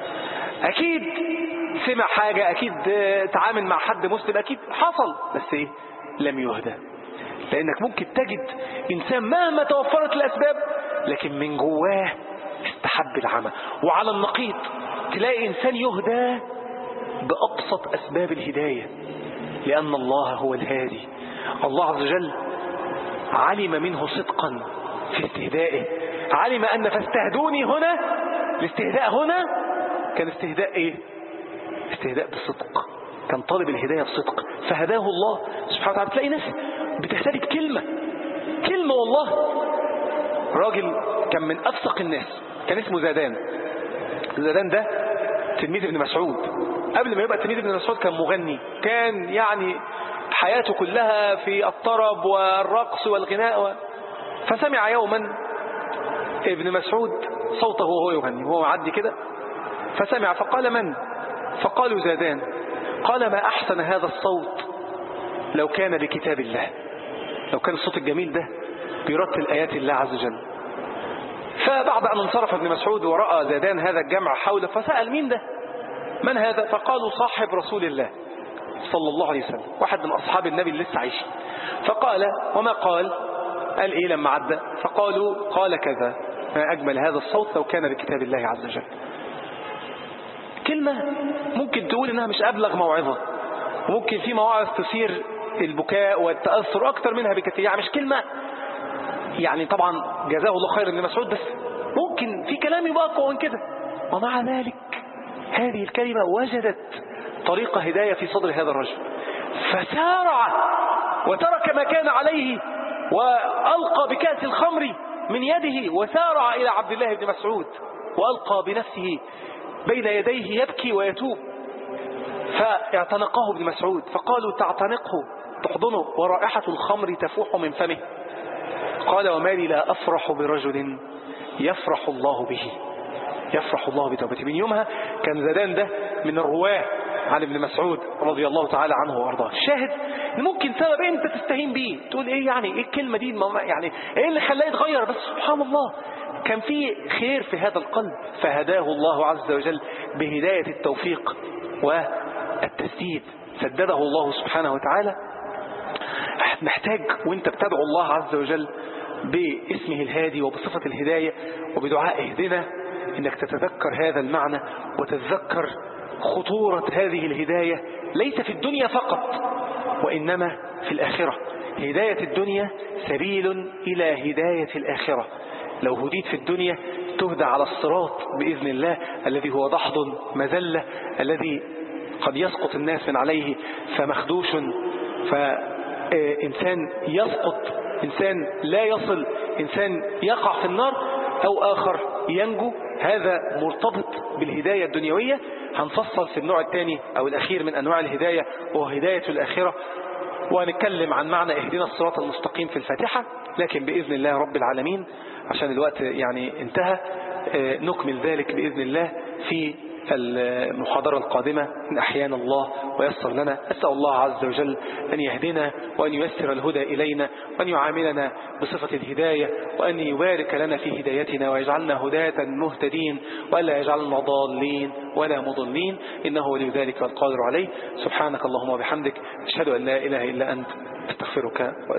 أكيد سمع حاجة أكيد تعامل مع حد مسلم أكيد حصل بس إيه لم يهدى لأنك ممكن تجد إنسان مهما توفرت الأسباب لكن من جواه استحب العمى وعلى النقيض تلاقي إنسان يهدى بأبسط أسباب الهداية لأن الله هو الهادي الله عز وجل علم منه صدقا في استهدائه علم أن فاستهدوني هنا الاستهداء هنا كان استهداء إيه استهداء بصدق كان طالب الهداية بصدق فهداه الله سبحانه وتعالى تلاقي ناس بتهتدي بكلمة كلمة والله راجل كان من أفسق الناس كان اسمه زادان زادان ده تلميذ ابن مسعود قبل ما يبقى تلميذ ابن مسعود كان مغني كان يعني حياته كلها في الطرب والرقص والغناء و... فسمع يوما ابن مسعود صوته وهو يغني وهو معدي كده فسمع فقال من فقالوا زادان قال ما أحسن هذا الصوت لو كان بكتاب الله لو كان الصوت الجميل ده بيرتل آيات الله عز وجل فبعد أن انصرف ابن مسعود ورأى زادان هذا الجمع حوله فسأل مين ده من هذا فقالوا صاحب رسول الله صلى الله عليه وسلم واحد من أصحاب النبي اللي لسه عايشين فقال وما قال قال إيه لما عدى فقالوا قال كذا ما أجمل هذا الصوت لو كان بكتاب الله عز وجل كلمة ممكن تقول إنها مش أبلغ موعظة وممكن في مواعظ تثير البكاء والتأثر أكتر منها بكثير يعني مش كلمة يعني طبعا جزاه الله خير ابن مسعود بس ممكن في كلام يبقى أقوى من كده ومع ذلك هذه الكلمة وجدت طريق هداية في صدر هذا الرجل فسارع وترك ما كان عليه وألقى بكأس الخمر من يده وسارع إلى عبد الله بن مسعود وألقى بنفسه بين يديه يبكي ويتوب فاعتنقه ابن مسعود فقالوا تعتنقه تحضنه ورائحة الخمر تفوح من فمه قال وما لي لا أفرح برجل يفرح الله به يفرح الله بتوبته من يومها كان زدان ده من الرواه عن ابن مسعود رضي الله تعالى عنه وارضاه الشاهد ان ممكن سبب انت تستهين بيه تقول ايه يعني ايه الكلمه دي يعني ايه اللي خلاه يتغير بس سبحان الله كان في خير في هذا القلب فهداه الله عز وجل بهدايه التوفيق والتسديد سدده الله سبحانه وتعالى محتاج وانت بتدعو الله عز وجل باسمه الهادي وبصفة الهداية وبدعاء اهدنا انك تتذكر هذا المعنى وتتذكر خطورة هذه الهداية ليس في الدنيا فقط وإنما في الآخرة هداية الدنيا سبيل إلى هداية الآخرة لو هديت في الدنيا تهدى على الصراط بإذن الله الذي هو دحض مزلة الذي قد يسقط الناس من عليه فمخدوش فإنسان يسقط إنسان لا يصل إنسان يقع في النار أو آخر ينجو هذا مرتبط بالهداية الدنيوية هنفصل في النوع الثاني أو الأخير من أنواع الهداية وهو هداية الآخرة وهنتكلم عن معنى اهدنا الصراط المستقيم في الفاتحة لكن بإذن الله رب العالمين عشان الوقت يعني انتهى نكمل ذلك بإذن الله في المحاضرة القادمة إن أحيانا الله ويسر لنا أسأل الله عز وجل أن يهدنا وأن ييسر الهدى إلينا وأن يعاملنا بصفة الهداية وأن يبارك لنا في هدايتنا ويجعلنا هداة مهتدين وألا يجعلنا ضالين ولا مضلين إنه ولي ذلك والقادر عليه سبحانك اللهم وبحمدك أشهد أن لا إله إلا أنت استغفرك